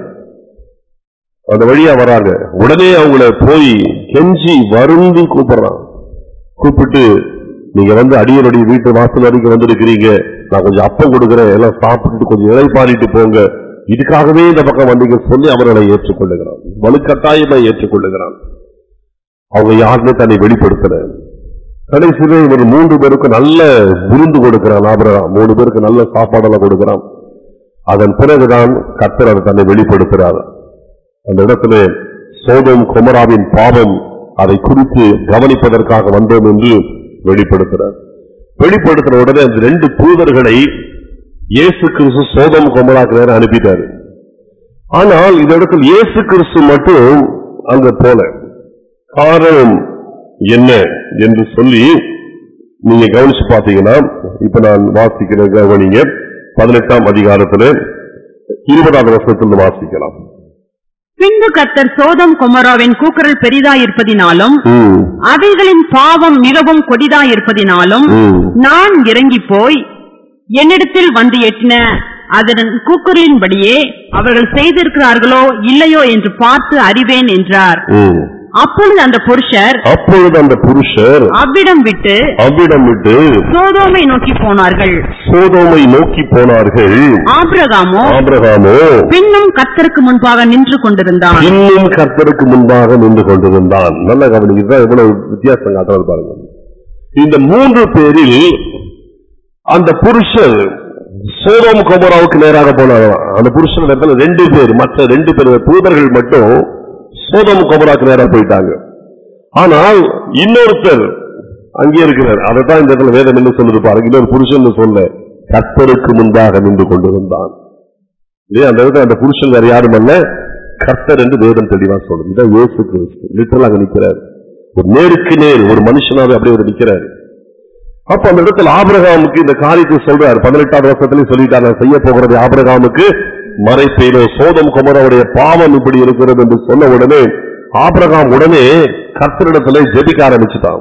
அந்த வழியா வராங்க உடனே அவங்கள போய் கெஞ்சி வருந்தி கூப்பிடுறான் கூப்பிட்டு நீங்க வந்து அடியனுடைய வீட்டு வாசல் வரைக்கும் வந்திருக்கிறீங்க நான் கொஞ்சம் அப்பம் கொடுக்குறேன் எல்லாம் சாப்பிட்டுட்டு கொஞ்சம் இலைப்பாரிட்டு போங்க இதுக்காகவே இந்த பக்கம் வந்தீங்க சொல்லி அவர்களை ஏற்றுக்கொள்ளுகிறான் வலுக்கட்டாயமா ஏற்றுக்கொள்ளுகிறான் அவங்க யாருமே தன்னை வெளிப்படுத்தல கடைசியில இவர் மூன்று பேருக்கு நல்ல விருந்து கொடுக்கிறான் ஆபரகம் மூணு பேருக்கு நல்ல சாப்பாடெல்லாம் கொடுக்கிறான் அதன் பிறகுதான் கர்த்தர் அதை தன்னை வெளிப்படுத்துகிறார் அந்த இடத்துல சோதம் குமராவின் பாவம் அதை குறித்து கவனிப்பதற்காக வந்தோம் என்று வெளிப்படுத்துறார் வெளிப்படுத்தின உடனே அந்த ரெண்டு தூதர்களை இயேசு கிறிஸ்து சோதம் குமராக்கு நேரம் அனுப்பிட்டாரு ஆனால் இந்த இடத்தில் இயேசு கிறிஸ்து மட்டும் அங்க போல காரணம் என்ன என்று சொல்லி நீங்க கவனிச்சு பாத்தீங்கன்னா இப்ப நான் வாசிக்கிற கவனிங்க பதினெட்டாம் அதிகாரத்துல இருபதாவது வருஷத்துல வாசிக்கலாம் பின்பு கர்த்தர் சோதம் கொமராவின் கூக்குரல் பெரிதாயிருப்பதினாலும் ம், அவைகளின் பாவம் மிகவும் கொடிதாயிருப்பதினாலும் ம். நான் இறங்கி போய் என்னிடத்தில் வந்து எட்டின அதன் கூக்குரலின்படியே அவர்கள் செய்திருக்கிறார்களோ இல்லையோ என்று பார்த்து அறிவேன் என்றார் ம். அப்பொழுது அந்த புருஷர் அப்பொழுது அந்த புருஷர் அவ்விடம் விட்டு அவ்விடம் விட்டு சோதோமை நோக்கி போனார்கள் சோதோமை நோக்கி போனார்கள் ஆபிரகாமோ ஆபிரகாமோ பின்னும் கர்த்தருக்கு முன்பாக நின்று கொண்டிருந்தான் இன்னும் கர்த்தருக்கு முன்பாக நின்று கொண்டிருந்தான் நல்ல கவனிங்க இதுதான் எவ்வளவு வித்தியாசம் காட்டுறது பாருங்க இந்த மூன்று பேரில் அந்த புருஷர் சோதோம் கோமராவுக்கு நேராக போனாராம் அந்த புருஷன் இடத்துல ரெண்டு பேர் மற்ற ரெண்டு பேர் தூதர்கள் மட்டும் சோதோம் கோமராவுக்கு நேராக போயிட்டாங்க ஆனால் இன்னொருத்தர் அங்கே இருக்கிறார் அதைத்தான் இந்த இடத்துல வேதம் என்ன சொல்லுது பாருங்க இன்னொரு புருஷன் சொல்ல கர்த்தருக்கு முன்பாக நின்று கொண்டிருந்தான் இல்லையா அந்த இடத்துல அந்த புருஷன் வேற யாரும் அல்ல கர்த்தர் என்று வேதம் தெளிவா சொல்லுது இதான் இயேசு கிறிஸ்து லிட்டரல் அங்க நிக்கிறார் ஒரு நேருக்கு நேர் ஒரு மனுஷனாவே அப்படியே ஒரு நிக்கிறார் அப்ப அந்த இடத்துல ஆபிரகாமுக்கு இந்த காரியத்தை சொல்றார் பதினெட்டாவது வருஷத்துலயும் சொல்லிட்டார் நான் செய்ய போகிறது ஆபிரகாமுக்கு மறைப்பேனோ சோதம் குமரவுடைய பாவம் இப்படி இருக்கிறது என்று சொன்ன உடனே ஆபிரகாம் உடனே கர்த்தரிடத்துல ஜெபிக்க ஆரம்பிச்சுட்டான்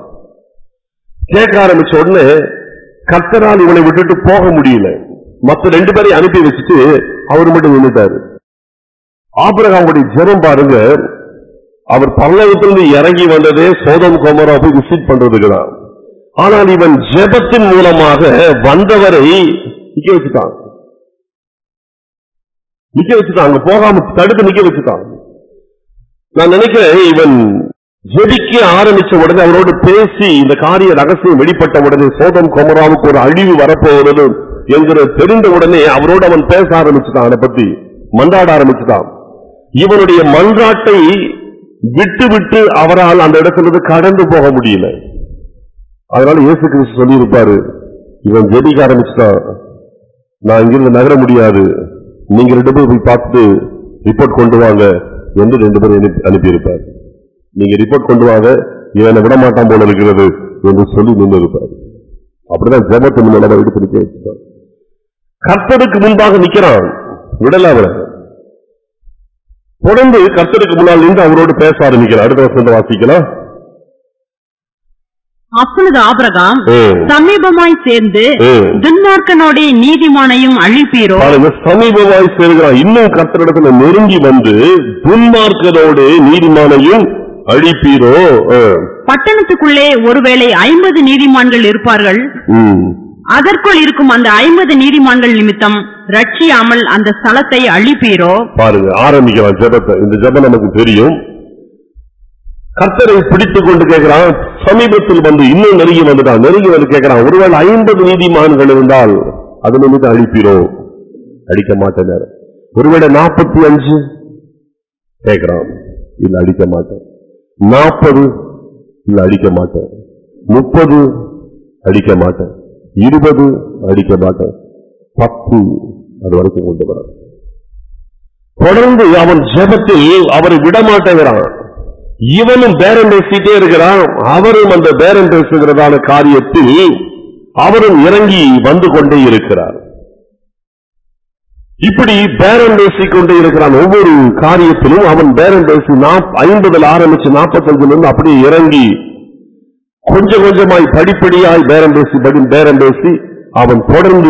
கேட்க ஆரம்பிச்ச உடனே கர்த்தரால் இவனை விட்டுட்டு போக முடியல மத்த ரெண்டு பேரையும் அனுப்பி வச்சுட்டு அவர் மட்டும் நின்னுட்டாரு ஆபிரகாமுடைய ஜெபம் பாருங்க அவர் பல்லவத்திலிருந்து இறங்கி வந்ததே சோதம் கோமரா போய் விசிட் பண்றதுக்கு தான் ஆனால் இவன் ஜெபத்தின் மூலமாக வந்தவரை நிக்க வச்சுட்டான் நிக்க வச்சுட்டான் அங்க போகாம தடுத்து நிக்க வச்சுட்டான் நான் நினைக்கிறேன் இவன் ஜெபிக்க ஆரம்பிச்ச உடனே அவரோடு பேசி இந்த காரிய ரகசியம் வெளிப்பட்ட உடனே சோதம் கோமராவுக்கு ஒரு அழிவு வரப்போகிறது என்கிற தெரிந்த உடனே அவரோடு அவன் பேச ஆரம்பிச்சுட்டான் அதை பத்தி மன்றாட ஆரம்பிச்சுட்டான் இவனுடைய மன்றாட்டை விட்டு விட்டு அவரால் அந்த இடத்திலிருந்து கடந்து போக முடியல அதனால இயேசு கிறிஸ்து சொல்லியிருப்பாரு இவன் ஜெபிக்க ஆரம்பிச்சுட்டான் நான் இங்கிருந்து நகர முடியாது நீங்க ரெண்டு பேரும் போய் பார்த்துட்டு ரிப்போர்ட் கொண்டு வாங்க என்று ரெண்டு பேரும் அனுப்பி- அனுப்பியிருப்பார் நீங்க ரிப்போர்ட் கொண்டு வாங்க இவனை விட மாட்டான் போல இருக்கிறது என்று சொல்லி நின்று இருப்பார் அப்படிதான் ஜெபத்தை முன்னாடி எடுத்து நிக்க வச்சுட்டான் கர்த்தருக்கு முன்பாக நிக்கிறான் விடல அவரை தொடர்ந்து கர்த்தருக்கு முன்னால் நின்று அவரோடு பேச ஆரம்பிக்கிறார் அடுத்த வருஷம் வாசிக்கலாம் அப்பொழுது ஆபிரகாம் ம். சமீபமாய் சேர்ந்து ம். துன்மார்க்கனோடே நீதிமானையும் அழிப்பீரோ பாருங்க சமீபமாய் சேர்கிறான் இன்னும் கர்த்தரிடத்துல நெருங்கி வந்து துன்மார்க்கரோடு நீதிமானையும் அழிப்பீரோ ஆ. பட்டணத்துக்குள்ளே ஒருவேளை ஐம்பது நீதிமான்கள் இருப்பார்கள் ம். அதற்குள் இருக்கும் அந்த ஐம்பது நீதிமான்கள் நிமித்தம் ரட்சியாமல் அந்த ஸ்தலத்தை அழிப்பீரோ பாருங்க ஆரம்பிக்கலாம் ஜெபத்தை இந்த ஜெபம் நமக்கு தெரியும் கர்த்தரை பிடித்துக் கொண்டு கேட்கிறான் சமீபத்தில் வந்து இன்னும் நெருங்கி வந்துட்டான் நெருங்கி வந்து கேட்கிறான் ஒருவேளை ஐம்பது நீதிமான்கள் இருந்தால் அது நிமித்தம் அழிப்பீரோ அடிக்க மாட்டேன் ஒருவேளை நாற்பத்தி அஞ்சு கேட்கிறான் இல்ல அடிக்க மாட்டேன் நாற்பது இல்ல அடிக்க மாட்டேன் முப்பது அடிக்க மாட்டேன் இருபது அடிக்க மாட்டேன் பத்து அது வரைக்கும் கொண்டு வர தொடர்ந்து அவன் ஜெபத்தில் அவரை விடமாட்டேங்கிறான் இவனும் பேரம் பேசிட்டே இருக்கிறான் அவரும் அந்த பேரம் பேசுகிறதான காரியத்தில் அவரும் இறங்கி வந்து கொண்டே இருக்கிறார் இப்படி பேரம் பேசிக் கொண்டே இருக்கிறான் ஒவ்வொரு காரியத்திலும் அவன் பேரம் பேசி நாப்- ஐம்பதுல ஆரம்பிச்சு நாற்பத்தஞ்சுல இருந்து அப்படியே இறங்கி கொஞ்சம் கொஞ்சமாய் படிப்படியாய் பேரம் பேசி படி பேரம் பேசி அவன் தொடர்ந்து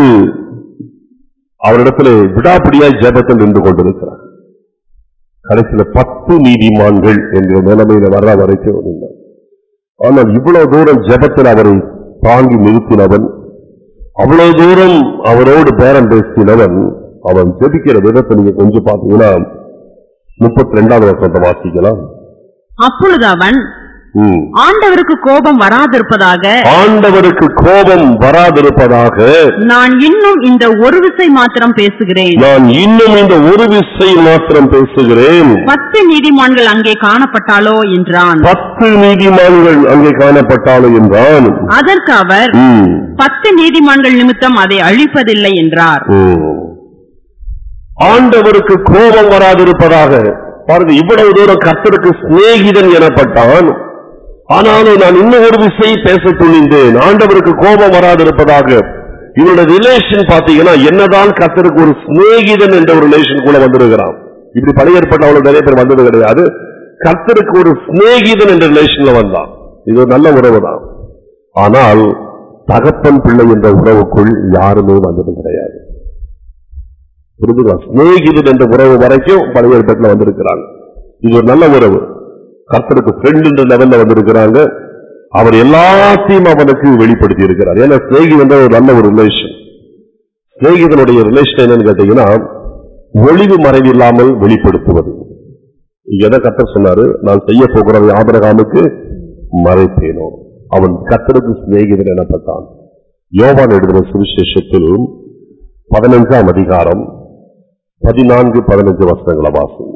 அவரிடத்துல விடாப்பிடியாய் ஜெபத்தில் நின்று கொண்டிருக்கிறான் கடைசியில பத்து நீதிமான்கள் என்கிற நிலைமையில வர்ற வரைக்கும் இருந்தான் ஆனால் இவ்வளவு தூரம் ஜெபத்தில் அவரை தாங்கி நிறுத்தினவன் அவ்வளவு தூரம் அவரோடு பேரம் பேசினவன் அவன் ஜெபிக்கிற விதத்தை நீங்க கொஞ்சம் பார்த்தீங்கன்னா முப்பத்தி ரெண்டாவது வருஷத்தை வாசிக்கலாம் அப்பொழுது அவன் ம். ஆண்டவருக்கு கோபம் வராதிருப்பதாக ஆண்டவருக்கு கோபம் வராதிருப்பதாக நான் இன்னும் இந்த ஒரு விசை மாத்திரம் பேசுகிறேன் நான் இன்னும் இந்த ஒரு விசை மாத்திரம் பேசுகிறேன் பத்து நீதிமான்கள் அங்கே காணப்பட்டாலோ என்றான் பத்து நீதிமான்கள் அங்கே காணப்பட்டாலும் என்றான் அதற்கு அவர் ம், பத்து நீதிமான்கள் நிமித்தம் அதை அழிப்பதில்லை என்றார் ம். ஆண்டவருக்கு கோபம் வராதிருப்பதாக பாருங்க இவ்வளவு தூரம் கர்த்தருக்கு சிநேகிதன் எனப்பட்டான் ஆனாலும் நான் இன்னும் ஒரு விசை பேச துணிந்தேன் ஆண்டவருக்கு கோபம் வராதிருப்பதாக இவருடைய ரிலேஷன் பாத்தீங்கன்னா என்னதான் கர்த்தருக்கு ஒரு சிநேகிதன் என்ற ஒரு ரிலேஷன் கூட வந்திருக்கிறான் இப்படி பழைய ஏற்பட்ட அவ்வளவு நிறைய பேர் வந்தது கிடையாது கர்த்தருக்கு ஒரு சிநேகிதன் என்ற ரிலேஷன்ல வந்தான் இது ஒரு நல்ல உறவு தான் ஆனால் தகப்பன் பிள்ளை என்ற உறவுக்குள் யாருமே வந்தது கிடையாது புரிஞ்சுக்கலாம் சிநேகிதன் என்ற உறவு வரைக்கும் பழைய ஏற்பாட்டுல வந்திருக்கிறாங்க இது ஒரு நல்ல உறவு கர்த்தருக்கு ஃப்ரெண்ட் என்ற லெவல்ல வந்திருக்கிறாங்க அவர் எல்லாத்தையும் அவனுக்கு வெளிப்படுத்தி இருக்கிறார் ஏன்னா சிநேகிதன் ஒரு நல்ல ஒரு ரிலேஷன் சிநேகிதனுடைய ரிலேஷன் என்னன்னு கேட்டீங்கன்னா ஒளிவு மறைவு இல்லாமல் வெளிப்படுத்துவது இங்க எதை கர்த்தர் சொன்னாரு நான் செய்ய போகிறதை ஆபரகாமுக்கு மறைப்பேனோ அவன் கர்த்தருக்கு சிநேகிதன் எனப்பட்டான் யோவான் எழுதின சுவிசேஷத்தில் பதினஞ்சாம் அதிகாரம் பதினான்கு பதினஞ்சு வசனங்களை வாசிங்க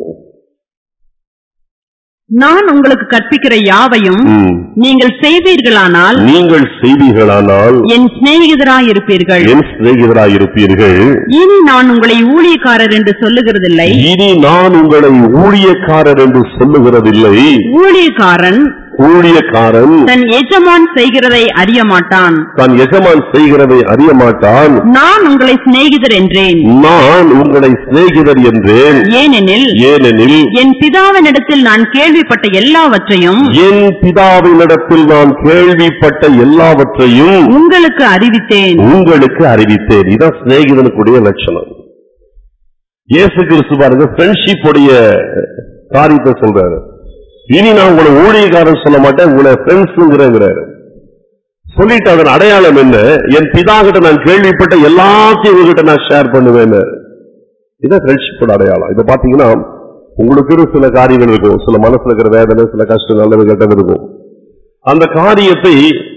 நான் உங்களுக்கு கற்பிக்கிற யாவையும் ம். நீங்கள் செய்வீர்களானால் நீங்கள் செய்வீர்களானால் என் சிநேகிதராயிருப்பீர்கள் என் சிநேகிதராய் இருப்பீர்கள் இனி நான் உங்களை ஊழியக்காரர் என்று சொல்லுகிறதில்லை இனி நான் உங்களை ஊழியக்காரர் என்று சொல்லுகிறதில்லை ஊழியக்காரன் ஊழியக்காரன் தன் எஜமான் செய்கிறதை அறிய மாட்டான் தன் எஜமான் செய்கிறதை அறிய மாட்டான் நான் உங்களை சிநேகிதர் என்றேன் நான் உங்களை சிநேகிதர் என்றேன் ஏனெனில் ஏனெனில் என் பிதாவினிடத்தில் நான் கேள்விப்பட்ட எல்லாவற்றையும் என் பிதாவினிடத்தில் நான் கேள்விப்பட்ட எல்லாவற்றையும் உங்களுக்கு அறிவித்தேன் உங்களுக்கு அறிவித்தேன் இதான் சிநேகிதனுக்குடைய லட்சணம் இயேசு கிறிஸ்து பாருங்க ஃப்ரெண்ட்ஷிப் உடைய காரியத்தை சொல்றாரு இனி நான் உங்களை ஊழியக்காரன் சொல்ல மாட்டேன் உங்களை ஃப்ரெண்ட்ஸுங்கிறேங்கிறாரு சொல்லிட்டு அதன் அடையாளம் என்ன என் பிதா கிட்ட நான் கேள்விப்பட்ட எல்லாத்தையும் உங்ககிட்ட நான் ஷேர் பண்ணுவேன் இதான் ஃப்ரெண்ட்ஷிப்போட அடையாளம் இதை பாத்தீங்கன்னா உங்களுக்கு ஒரு சில காரியங்கள் இருக்கும் சில மனசுல இருக்கிற வேதனை சில கஷ்டம் நல்லது கெட்டது இருக்கும் அந்த காரியத்தை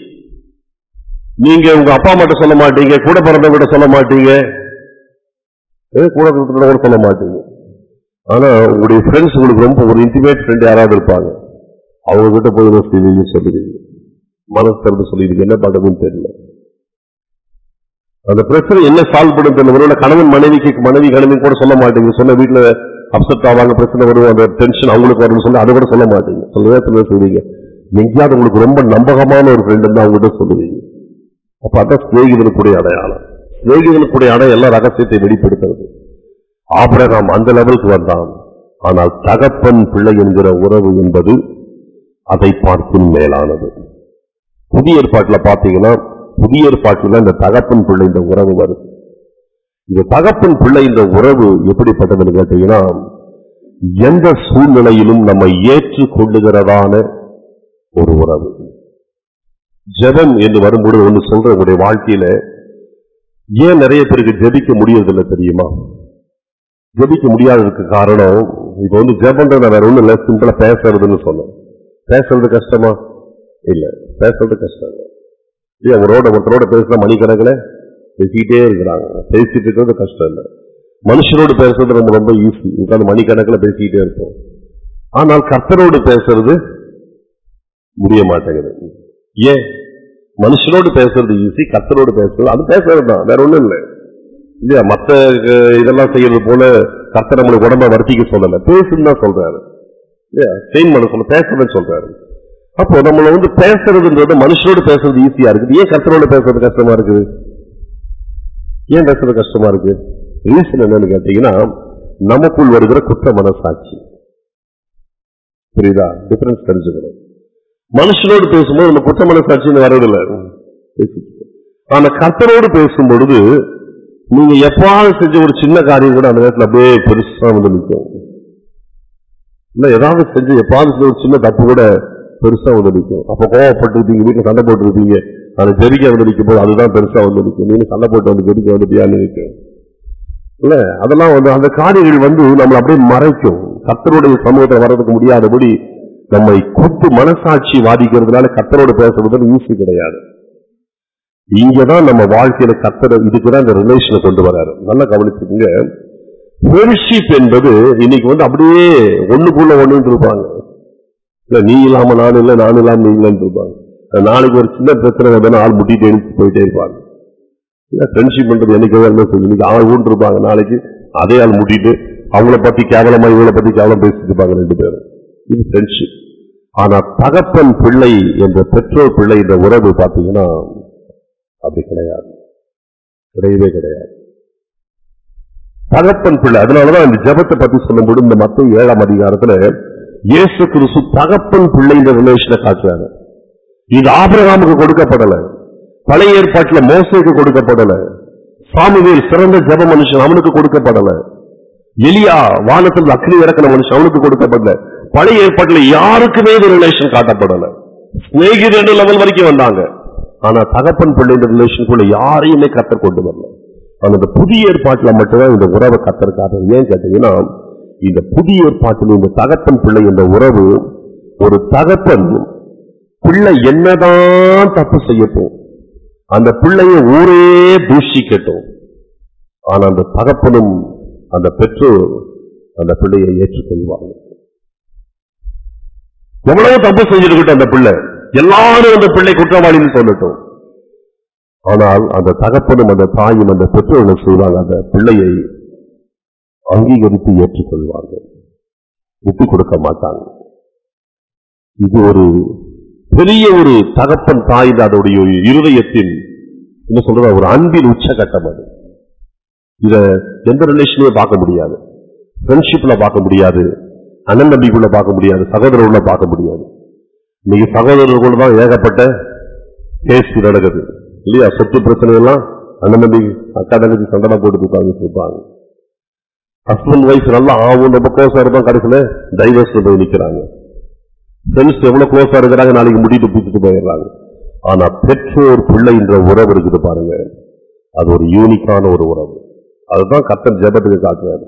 நீங்க உங்க அப்பா அம்மாட்ட சொல்ல மாட்டீங்க கூட பிறந்தவங்கிட்ட சொல்ல மாட்டீங்க ஏ, கூட பிறந்தவங்க கூட சொல்ல மாட்டீங்க ஆனா உங்களுடைய ஃப்ரெண்ட்ஸ் உங்களுக்கு ரொம்ப ஒரு இன்டிமேட் ஃப்ரெண்ட் யாராவது இருப்பாங்க அவங்க கிட்ட போய் என்ன செய்வீங்க சொல்லுவீங்க மனசு திறந்து சொல்லிடுங்க என்ன பண்றதுன்னு தெரியல அந்த பிரச்சனை என்ன சால்வ் பண்ணும் தெரியல ஒருவேளை கணவன் மனைவிக்கு மனைவி கணவன் கூட சொல்ல மாட்டீங்க சொன்ன வீட்டுல அப்செட் ஆவாங்க பிரச்சனை வரும் அந்த டென்ஷன் அவங்களுக்கு வரும்னு சொல்லி அதை கூட சொல்ல மாட்டீங்க சொல்லவே சொல்ல சொல்லுவீங்க எங்கேயாவது உங்களுக்கு ரொம்ப நம்பகமான ஒரு ஃப்ரெண்ட் இருந்தா அவங்ககிட்ட சொல்லுவீங்க அப்ப அதான் சிநேகிதனுக்குடைய அடையாளம் சிநேகிதனுக்குடைய அடையாளம் எல்லா ரகசியத்தை வெளிப்படுத்துறது ஆபிரகாம் அந்த லெவலுக்கு வந்தான் ஆனால் தகப்பன் பிள்ளை என்கிற உறவு என்பது அதை பார்க்கும் மேலானது புதிய ஏற்பாட்டுல பாத்தீங்கன்னா புதிய ஏற்பாட்டுல இந்த தகப்பன் பிள்ளை இந்த உறவு வருது இந்த தகப்பன் பிள்ளை இந்த உறவு எப்படிப்பட்டதுன்னு கேட்டீங்கன்னா எந்த சூழ்நிலையிலும் நம்ம ஏற்றுக்கொள்ளுகிறதான ஒரு உறவு ஜெபம் என்று வரும்பொழுது ஒன்று சொல்ற உங்களுடைய வாழ்க்கையில ஏன் நிறைய பேருக்கு ஜெபிக்க முடியறதில்லை தெரியுமா ஜெபிக்க முடியாததுக்கு காரணம் இப்ப வந்து ஜெபம்ன்றத வேற ஒண்ணும் இல்ல சிம்பிளா பேசுறதுன்னு சொன்னேன் பேசுறது கஷ்டமா இல்ல பேசுறது கஷ்டம் இல்ல இல்லையா ஒருவரோட ஒருத்தரோட பேசுனா மணிக்கணக்கில் பேசிக்கிட்டே இருக்கிறாங்க பேசிட்டு இருக்கிறது கஷ்டம் இல்லை மனுஷரோடு பேசுறது ரொம்ப ரொம்ப ஈஸி உட்காந்து மணிக்கணக்கில் பேசிக்கிட்டே இருப்போம் ஆனால் கர்த்தரோடு பேசுறது முடிய மாட்டேங்குது ஏன் மனுஷனோடு பேசுறது ஈஸி கர்த்தரோடு பேசுறது அது பேசுறது தான் வேற ஒண்ணும் இல்லை இல்லையா மத்த அஹ், இதெல்லாம் செய்யறது போல கர்த்தர் நம்மளுக்கு உடம்ப வருத்திக்க சொல்லல பேசுன்னு தான் சொல்றாரு இல்லையா செயின் பண்ண சொல்ல பேசுறதுன்னு சொல்றாரு அப்போ நம்மள வந்து பேசுறதுன்றது மனுஷனோடு பேசுறது ஈஸியா இருக்குது ஏன் கர்த்தரோடு பேசுறது கஷ்டமா இருக்குது ஏன் பேசுறது கஷ்டமா இருக்கு ரீசன் என்னன்னு கேட்டீங்கன்னா நமக்குள் வருகிற குற்ற மனசாட்சி புரியுதா டிஃபரன்ஸ் தெரிஞ்சுக்கணும் மனுஷனோடு பேசும்போது நம்ம குற்ற மனசாட்சின்னு வர்றதில்ல பேசிட்டு. ஆனா கர்த்தரோடு பேசும் பொழுது நீங்க எப்பாவது செஞ்ச ஒரு சின்ன காரியம் கூட அந்த நேரத்துல அப்படியே பெருசா வந்து நிற்கும் இல்ல ஏதாவது செஞ்சு எப்பாவது செஞ்ச ஒரு சின்ன தப்பு கூட பெருசா வந்து நிற்கும் அப்ப கோவப்பட்டு இருப்பீங்க வீட்டுல சண்டை போட்டு இருப்பீங்க அதை ஜெரிக்க வந்து நிற்கும் போது அதுதான் பெருசா வந்து நிற்கும் நீங்க சண்டை போட்டு வந்து ஜெரிக்க வந்துட்டியான்னு நிற்கும் இல்ல அதெல்லாம் வந்து அந்த காரியங்கள் வந்து நம்மளை அப்படியே மறைக்கும் கர்த்தருடைய சமூகத்தில் வர்றதுக்கு முடியாதபடி நம்மை குத்து மனசாட்சி வாதிக்கிறதுனால கர்த்தரோட பேசுறது ஈஸி கிடையாது இங்கதான் நம்ம வாழ்க்கையில கர்த்தர் இதுக்குதான் இந்த ரிலேஷனை கொண்டு வராரு நல்லா கவனிச்சுக்கோங்க ஃப்ரெண்ட்ஷிப் என்பது இன்னைக்கு வந்து அப்படியே ஒண்ணுக்குள்ள ஒண்ணுன்னு இருப்பாங்க இல்ல நீ இல்லாம நான் இல்ல நான் இல்லாம நீ இல்லைன்னு இருப்பாங்க நாளைக்கு ஒரு சின்ன பிரச்சனை வந்தா ஆள் முட்டிட்டு எழுத்து போயிட்டே இருப்பாங்க இல்ல ஃப்ரெண்ட்ஷிப் பண்றது என்னைக்கு என்ன சொல்லி இன்னைக்கு ஆள் ஊன்று இருப்பாங்க நாளைக்கு அதே ஆள் முட்டிட்டு அவங்கள பத்தி கேவலமா இவங்கள பத்தி கேவலம் பேசிட்டு இருப்பாங்க ரெண்டு பேரும் இது ஃப்ரெண்ட்ஷிப் ஆனா தகப்பன் பிள்ளை என்ற பெற்றோர் பிள்ளை என்ற உறவு பாத்தீங்கன்னா அப்படி கிடையாது கிடையவே கிடையாது தகப்பன் பிள்ளை அதனாலதான் இந்த ஜெபத்தை பத்தி சொல்லும்போது இந்த மத்த ஏழாம் அதிகாரத்துல இயேசு கிறிஸ்து தகப்பன் பிள்ளை இந்த ரிலேஷனை காட்டுறாரு இது ஆபிரகாமுக்கு கொடுக்கப்படல பழைய ஏற்பாட்டுல மோசேக்கு கொடுக்கப்படல சாமுவேல் சிறந்த ஜெப மனுஷன் அவனுக்கு கொடுக்கப்படல எலியா வானத்தில் அக்னி இறக்கின மனுஷன் அவனுக்கு கொடுக்கப்படல பழைய ஏற்பாட்டுல யாருக்குமே இந்த ரிலேஷன் காட்டப்படல ஸ்நேகிதர் என்ற லெவல் வரைக்கும் வந்தாங்க ஆனா தகப்பன் பிள்ளை இந்த ரிலேஷனுக்குள்ள யாரையுமே கத்தர் கொண்டு வரல ஆனா இந்த புதிய ஏற்பாட்டுல மட்டும்தான் இந்த உறவை கத்தர் காட்டுறது ஏன் கேட்டீங்கன்னா இந்த புதிய ஏற்பாட்டில் இந்த தகப்பன் பிள்ளை என்ற உறவு ஒரு தகப்பன் பிள்ளை என்னதான் தப்பு செய்யட்டும் அந்த பிள்ளைய ஊரே தூஷிக்கட்டும் ஆனா அந்த தகப்பனும் அந்த பெற்றோர் அந்த பிள்ளையை ஏற்றுக்கொள்வாங்க எவ்வளவு தப்பு செஞ்சிருக்கட்டும் அந்த பிள்ளை எல்லாரும் அந்த பிள்ளை குற்றவாளின்னு சொல்லட்டும் ஆனால் அந்த தகப்பனும் அந்த தாயும் அந்த பெற்றோர்கள் செய்வாங்க அந்த பிள்ளையை அங்கீகரித்து ஏற்றுக்கொள்வாங்க விட்டு கொடுக்க மாட்டாங்க இது ஒரு பெரிய ஒரு தகப்பன் தாய் அதோடைய இருதயத்தின் என்ன சொல்றது ஒரு அன்பின் உச்சகட்டம் அது இத எந்த ரிலேஷனையும் பார்க்க முடியாது ஃப்ரெண்ட்ஷிப்ல பார்க்க முடியாது அண்ணன் தம்பிக்குள்ள பார்க்க முடியாது சகோதரர்களை பார்க்க முடியாது இன்னைக்கு சகோதரர்கள் தான் ஏகப்பட்ட கேஸ் நடக்குது இல்லையா சொத்து பிரச்சனை எல்லாம் அண்ணன் தம்பி அக்கா தங்கச்சி சண்டை போட்டு உட்கார்ந்துட்டு இருப்பாங்க ஹஸ்பண்ட் ஒய்ஃப் நல்லா ஆகும் ரொம்ப க்ளோஸா இருப்பாங்க கடைசியில டைவர்ஸ் போய் நிக்கிறாங்க ஃப்ரெண்ட்ஸ் எவ்வளவு க்ளோஸா இருக்கிறாங்க நாளைக்கு முடிட்டு பூத்துட்டு போயிடுறாங்க ஆனா பெற்றோர் பிள்ளை என்ற உறவு இருக்குது பாருங்க அது ஒரு யூனிக்கான ஒரு உறவு அதுதான் கத்தன் ஜெபத்துக்கு காட்டுறாரு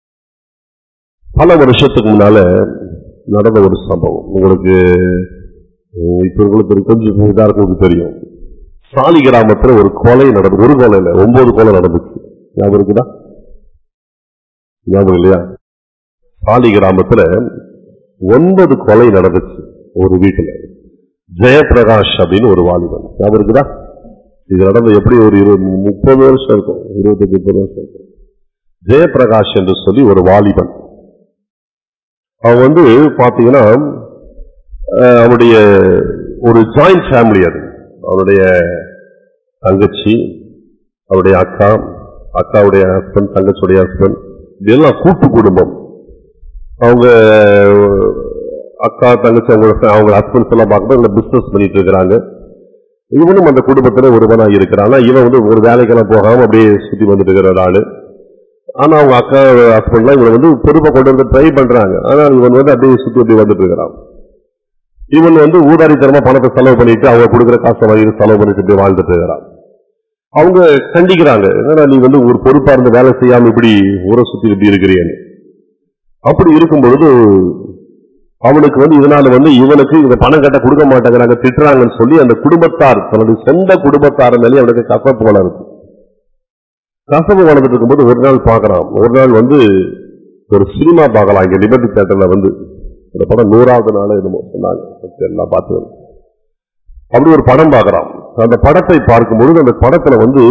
பல வருஷத்துக்கு முன்னால நடந்த ஒரு சம்பவம் உங்களுக்கு உம், இப்ப உங்களுக்கு ஒரு கொஞ்சம் இதா இருக்கும் உங்களுக்கு தெரியும் சாலி கிராமத்துல ஒரு கொலை நடந்து ஒரு கொலை இல்ல ஒன்பது கொலை நடந்துச்சு ஞாபகம் இருக்குதா ஞாபகம் இல்லையா சாலி கிராமத்துல ஒன்பது கொலை நடந்துச்சு ஒரு வீட்டுல ஜெயபிரகாஷ் அப்படின்னு ஒரு வாலிபன் ஞாபகம் இருக்குதா இது நடந்து எப்படி ஒரு இருபது முப்பது வருஷம் இருக்கும் இருபத்தஞ்சு முப்பது வருஷம் இருக்கும் ஜெயபிரகாஷ் என்று சொல்லி ஒரு வாலிபன் அவன் வந்து பாத்தீங்கன்னா அஹ், அவனுடைய ஒரு ஜாயிண்ட் ஃபேமிலி அது அவனுடைய தங்கச்சி அவருடைய அக்கா அக்காவுடைய ஹஸ்பண்ட் தங்கச்சியுடைய ஹஸ்பண்ட் இதெல்லாம் கூட்டு குடும்பம் அவங்க அக்கா தங்கச்சி அவங்க அவங்க ஹஸ்பண்ட்ஸ் எல்லாம் பார்க்கும்போது பிசினஸ் பண்ணிட்டு இருக்கிறாங்க இவனும் அந்த குடும்பத்துல ஒருவனா இருக்கிறான் ஆனா இவன் வந்து ஒரு வேலைக்கெல்லாம் போகாம அப்படியே சுத்தி வந்துட்டு இருக்கிற ஒரு ஆளு ஆனா அவங்க அக்கா ஹஸ்பண்ட்லாம் இவனை வந்து பொறுப்பை கொண்டு வந்து ட்ரை பண்றாங்க ஆனா இவன் வந்து அப்படியே சுத்தி அப்படி வந்துட்டு இருக்கிறான் இவன் வந்து ஊதாரித்தனமா பணத்தை செலவு பண்ணிட்டு அவங்க கொடுக்குற காசை வாங்கி செலவு பண்ணிட்டு இப்படி வாழ்ந்துட்டு இருக்கிறான் அவங்க கண்டிக்கிறாங்க என்னடா நீ வந்து ஒரு பொறுப்பா இருந்து வேலை செய்யாம இப்படி ஊரை சுத்தி இப்படி இருக்கிறியன்னு அப்படி இருக்கும் பொழுது அவனுக்கு வந்து இதனால வந்து இவனுக்கு இந்த பணம் கட்ட கொடுக்க மாட்டேங்கிறாங்க திட்டுறாங்கன்னு சொல்லி அந்த குடும்பத்தார் தன்னுடைய சொந்த குடும்பத்தார் மேலே அவனுக்கு கசப்பு வளருது கசப்பு வளர்ந்துட்டு இருக்கும்போது ஒரு நாள் பார்க்கறான் ஒரு நாள் வந்து ஒரு சினிமா பார்க்கலாம் இங்க லிபர்டி தேட்டர்ல வந்து இந்த படம் நூறாவது நாள் என்னமோ சொன்னாங்க எல்லாம் பார்த்து அப்படி ஒரு படம் பார்க்கறான் அந்த படத்தை பார்க்கும்பொழுது அந்த படத்துல வந்து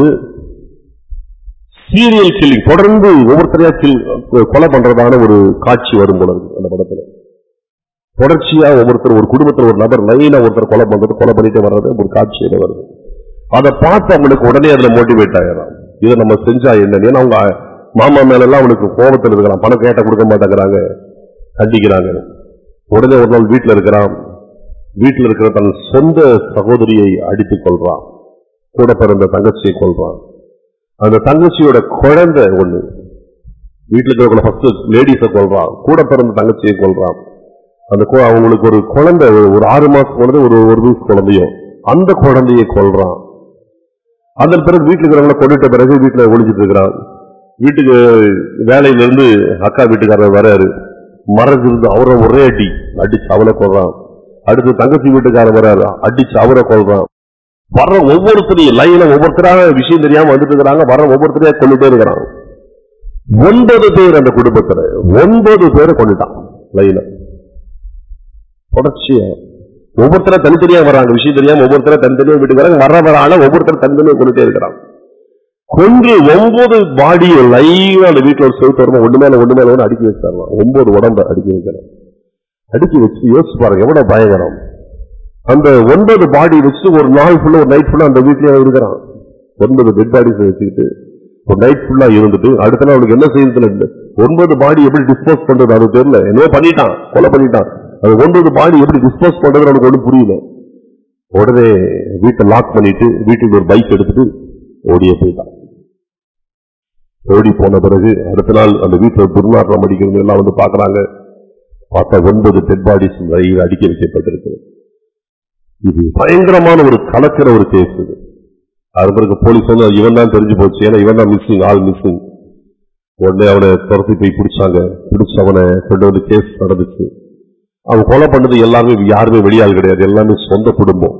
சீரியல் கில்லிங் தொடர்ந்து ஒவ்வொருத்தரையா kill- கொலை பண்றதான ஒரு காட்சி வரும் போல இருக்கு அந்த படத்துல தொடர்ச்சியா ஒவ்வொருத்தர் ஒரு குடும்பத்துல ஒரு நபர் லைனா ஒருத்தர் கொலை பண்றது கொலை பண்ணிட்டே வர்றது ஒரு காட்சியில வருது அதை பார்த்து அவனுக்கு உடனே அதுல மோட்டிவேட் ஆயிடறான் இதை நம்ம செஞ்சா என்ன ஏன்னா அவங்க மாமா மேல எல்லாம் அவனுக்கு கோபத்தில் இருக்கிறான் பணம் கேட்ட கொடுக்க மாட்டேங்கிறாங்க கண்டிக்கிறாங்க உடனே ஒரு நாள் வீட்டுல இருக்கிறான் வீட்டுல இருக்கிற தன் சொந்த சகோதரியை அடித்துக் கொள்றான் கூட பிறந்த தங்கச்சியை கொள்றான் அந்த தங்கச்சியோட குழந்தை ஒண்ணு வீட்டுல இருக்கிற ஃபர்ஸ்ட் லேடிஸை கொள்றான் கூட பிறந்த தங்கச்சியை கொள்றான் அந்த கு- அவங்களுக்கு ஒரு குழந்தை ஒரு- ஒரு ஆறு மாசம் குழந்தை ஒரு ஒரு வயசு குழந்தையும் அந்த குழந்தையை கொல்றான் அதன் பிறகு வீட்டுல இருக்கிறவங்கள கொண்டுட்ட பிறகு வீட்டுல ஒளிஞ்சிட்டு இருக்கிறான் வீட்டுக்கு வேலையில இருந்து அக்கா வீட்டுக்காரர் வராரு மறைஞ்சிருந்து அவரை ஒரே அடி அடிச்சு அவளை கொல்றான் அடுத்து தங்கச்சி வீட்டுக்காரர் வராரு அடிச்சு அவரை கொல்றான் வர்ற ஒவ்வொருத்தரையும் லைன்ல ஒவ்வொருத்தராக விஷயம் தெரியாம வந்துட்டு இருக்கிறாங்க வர்ற ஒவ்வொருத்தரையா கொண்டுட்டே இருக்கிறான் ஒன்பது பேர் அந்த குடும்பத்துல ஒன்பது பேரை கொண்டுட்டான் லைன்ல தொடர்ச்சியா ஒவ்வொருத்தர தனித்தனியா வர்றாங்க விஷயம் தெரியாம ஒவ்வொருத்தர தனித்தனியா வீட்டுக்கு வராங்க வர வர ஆள ஒவ்வொருத்தர தனித்தனியா கொண்டுட்டே இருக்கிறான் கொன்று ஒன்பது பாடியை லைவா அந்த வீட்டுல ஒரு செவுத்து வரமா ஒண்ணு மேல ஒண்ணு மேல ஒண்ணு அடுக்கி வச்சிடலாம் ஒன்பது உடம்ப அடுக்கி வைக்கிறேன் அடுக்கி வச்சு யோசிச்சு பாருங்க எவ்வளவு பயங்கரம் அந்த ஒன்பது பாடி வச்சு ஒரு நாள் ஃபுல்லா ஒரு நைட் ஃபுல்லா அந்த வீட்லயே அவன் இருக்கிறான் ஒன்பது டெட் பாடிஸ் வச்சுக்கிட்டு ஒரு நைட் ஃபுல்லா இருந்துட்டு அடுத்த நாள் அவனுக்கு என்ன செய்யறது ஒன்பது பாடி எப்படி டிஸ்போஸ் பண்றது அது தெரியல என்னவோ பண்ணிட்டான் கொலை பண்ணிட்டான் அது ஒன்பது பாடி எப்படி டிஸ்போஸ் பண்றது அவனுக்கு ஒன்றும் புரியல உடனே வீட்டை லாக் பண்ணிட்டு வீட்டுக்கு ஒரு பைக் எடுத்துட்டு ஓடியே போயிட்டான் ஓடி போன பிறகு அடுத்த நாள் அந்த வீட்டுல துர்நாற்றம் அடிக்கிறது எல்லாம் வந்து பாக்குறாங்க பார்த்தா ஒன்பது டெட் பாடிஸ் வழியில் அடிக்க வைக்கப்பட்டிருக்கு இது பயங்கரமான ஒரு கலக்கிற ஒரு கேஸ் இது அது பிறகு போலீஸ் வந்து இவன் தான் தெரிஞ்சு போச்சு ஏன்னா இவன் தான் மிஸ்ஸிங் ஆள் மிஸ்ஸிங் உடனே அவனை துரத்தி போய் பிடிச்சாங்க பிடிச்சு அவனை கொண்டு வந்து கேஸ் நடந்துச்சு அவன் கொலை பண்ணது எல்லாமே யாருமே வெளியாள் கிடையாது எல்லாமே சொந்த குடும்பம்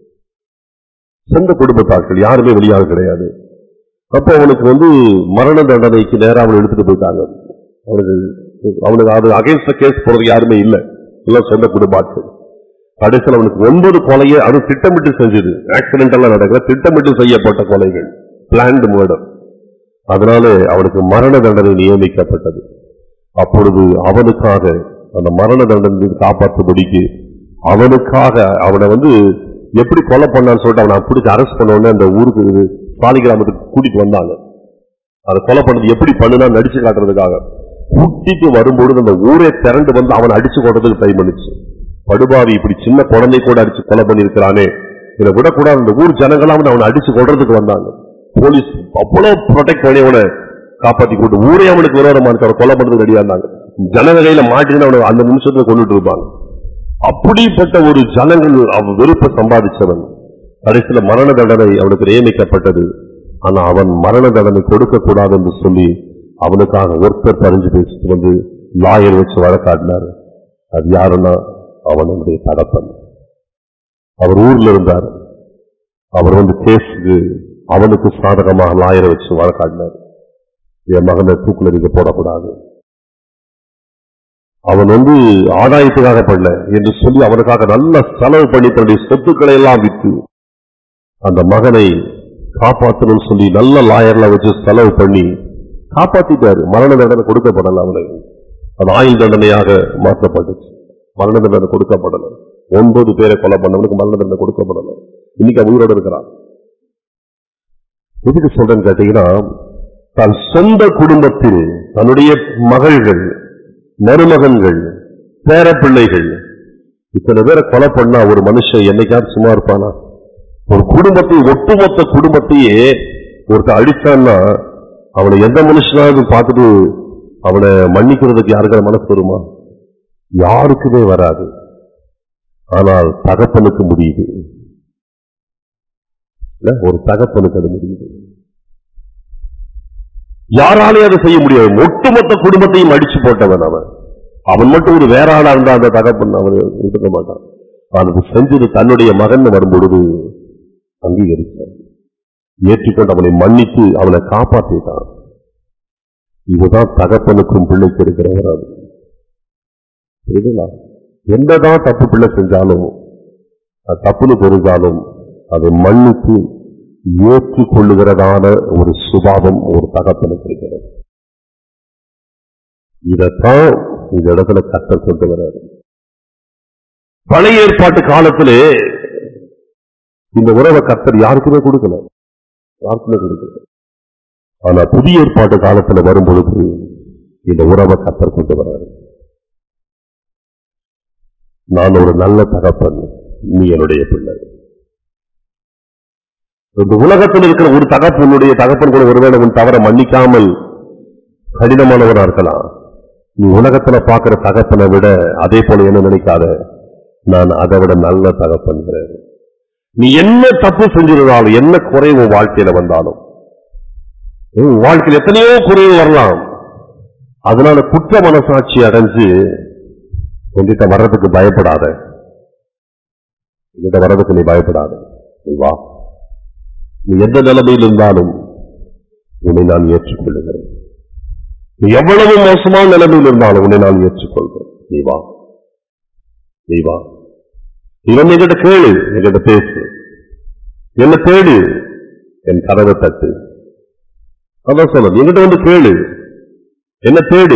சொந்த குடும்பத்தாட்கள் யாருமே வெளியாள் கிடையாது அப்போ அவனுக்கு வந்து மரண தண்டனைக்கு நேரா அவனை எடுத்துட்டு போயிட்டாங்க அவனுக்கு அவனுக்கு அது அகைன்ஸ்ட் கேஸ் போறது யாருமே இல்லை எல்லாம் சொந்த குடும்பாட்கள் கடைசியில் அவனுக்கு ஒன்பது கொலையை அது திட்டமிட்டு செஞ்சது ஆக்சிடென்டெல்லாம் நடக்கிற திட்டமிட்டு செய்யப்பட்ட கொலைகள் பிளான்டு மர்டர் அதனால அவனுக்கு மரண தண்டனை நியமிக்கப்பட்டது அப்பொழுது அவனுக்காக அந்த மரண தண்டனை காப்பாற்றும்படிக்கு அவனுக்காக அவனை வந்து எப்படி கொலை பண்ணான்னு சொல்லிட்டு அவனை பிடிச்சி அரெஸ்ட் பண்ண உடனே அந்த ஊருக்கு இது சாலி கிராமத்துக்கு கூட்டிட்டு வந்தாங்க அதை கொலை பண்ணது எப்படி பண்ணுனா நடிச்சு காட்டுறதுக்காக கூட்டிட்டு வரும்பொழுது அந்த ஊரே திரண்டு வந்து அவனை அடிச்சு கொண்டதுக்கு ட்ரை பண்ணுச்சு படுபாவி இப்படி சின்ன குழந்தை கூட அடிச்சு கொலை பண்ணிருக்கிறானே இதை விடக்கூடாது அந்த ஊர் ஜனங்களாம் வந்து அவனை அடிச்சு கொள்றதுக்கு வந்தாங்க போலீஸ் அவ்வளவு ப்ரொடெக்ட் பண்ணி அவனை காப்பாத்தி கொண்டு ஊரே அவனுக்கு விரோதமான அவரை கொலை பண்றதுக்கு ரெடியா இருந்தாங்க ஜனங்க கையில மாட்டின்னு அவனை அந்த நிமிஷத்துல கொண்டுட்டு இருப்பாங்க அப்படிப்பட்ட ஒரு ஜனங்கள் அவன் வெறுப்பை சம்பாதிச்சவன் கடைசியில மரண தண்டனை அவனுக்கு நியமிக்கப்பட்டது ஆனா அவன் மரண தண்டனை கொடுக்க கூடாது என்று சொல்லி அவனுக்காக ஒருத்தர் பறிஞ்சு பேசிட்டு வந்து லாயர் வச்சு வழக்காடினார் அது யாருன்னா அவனுடைய தகப்பன் அவர் ஊர்ல இருந்தார் அவர் வந்து கேஸுக்கு அவனுக்கு சாதகமாக லாயரை வச்சு வழக்காடினார் என் மகனை தூக்குல நீங்க போடக்கூடாது அவன் வந்து ஆதாயத்துக்காக பண்ணல என்று சொல்லி அவனுக்காக நல்ல செலவு பண்ணி தன்னுடைய சொத்துக்களை எல்லாம் விற்று அந்த மகனை காப்பாற்றணும்னு சொல்லி நல்ல லாயர்ல வச்சு செலவு பண்ணி காப்பாத்திட்டாரு மரண தண்டனை கொடுக்கப்படல அவனுக்கு அது ஆயுள் தண்டனையாக மாற்றப்பட்டுச்சு மரண தண்டனை கொடுக்கப்படல ஒன்பது பேரை கொலை பண்ணவனுக்கு மரண தண்டனை கொடுக்கப்படல இன்னைக்கு அவன் உயிரோட இருக்கிறான் எதுக்கு சொல்றேன்னு கேட்டீங்கன்னா தன் சொந்த குடும்பத்தில் தன்னுடைய மகள்கள் மருமகன்கள் பேரப்பிள்ளைகள் இத்தனை பேரை கொலை பண்ணா ஒரு மனுஷன் என்னைக்காவது சும்மா இருப்பானா ஒரு குடும்பத்தை ஒட்டுமொத்த குடும்பத்தையே ஒருத்தன் அடிச்சான்னா அவனை எந்த மனுஷனாவது பார்த்துட்டு அவனை மன்னிக்கிறதுக்கு யாருக்கிற மனசு வருமா யாருக்குமே வராது ஆனால் தகப்பனுக்கு முடியுது இல்ல? ஒரு தகப்பனுக்கு அது முடியுது யாராலையும் அதை செய்ய முடியாது ஒட்டுமொத்த குடும்பத்தையும் அடிச்சு போட்டவன் அவன் அவன் மட்டும் ஒரு வேற ஆளா இருந்தா அந்த தகப்பன் அவன் இருக்க மாட்டான் அவனுக்கு செஞ்சது தன்னுடைய மகன் வரும்பொழுது அங்கீகரித்தான் ஏற்றுக்கொண்டு அவனை மன்னித்து அவனை காப்பாற்றிட்டான் இதுதான் தகப்பனுக்கும் பிள்ளைக்கு இருக்கிற உறவு புரியுதுங்களா என்னதான் தப்பு பிள்ளை செஞ்சாலும் அது தப்புன்னு தெரிஞ்சாலும் அதை மன்னித்து ஏற்றுக்கொள்ளுகிறதான ஒரு சுபாவம் ஒரு தகப்பனுக்கு இருக்கிறது இதத்தான் இந்த இடத்துல கத்தர் கொண்டு வராது பழைய ஏற்பாட்டு காலத்திலே இந்த உறவை கத்தர் யாருக்குமே கொடுக்கல யாருக்குமே கொடுக்கல ஆனா புதிய ஏற்பாட்டு காலத்துல வரும்பொழுது இந்த உறவை கத்தர் கொண்டு வராரு நான் ஒரு நல்ல தகப்பன் நீ என்னுடைய பிள்ளை இந்த உலகத்தில் இருக்கிற ஒரு தகப்பனுடைய தகப்பன் கூட ஒருவேளை உன் தவற மன்னிக்காமல் கடினமானவரா இருக்கலாம் நீ உலகத்துல பார்க்கிற தகப்பனை விட அதே போல என்ன நினைக்காத நான் அதை விட நல்ல தகப்பன்கிறேன் நீ என்ன தப்பு செஞ்சிருந்தாலும் என்ன குறைவு வாழ்க்கையில வந்தாலும் உன் வாழ்க்கையில் எத்தனையோ குறைவு வரலாம் அதனால குற்ற மனசாட்சி அடைஞ்சு உன்கிட்ட வர்றதுக்கு பயப்படாத உன்கிட்ட வர்றதுக்கு நீ பயப்படாத நீ வா நீ எந்த நிலைமையில் இருந்தாலும் உன்னை நான் ஏற்றுக்கொள்ளுகிறேன் நீ எவ்வளவு மோசமான நிலைமையில் இருந்தாலும் உன்னை நான் ஏற்றுக்கொள்கிறேன் நீ வா நீ வா இவன் என்கிட்ட கேளு என்கிட்ட பேசு என்ன தேடு என் கதவை தட்டு அதான் சொல்றது என்கிட்ட வந்து கேளு என்ன தேடு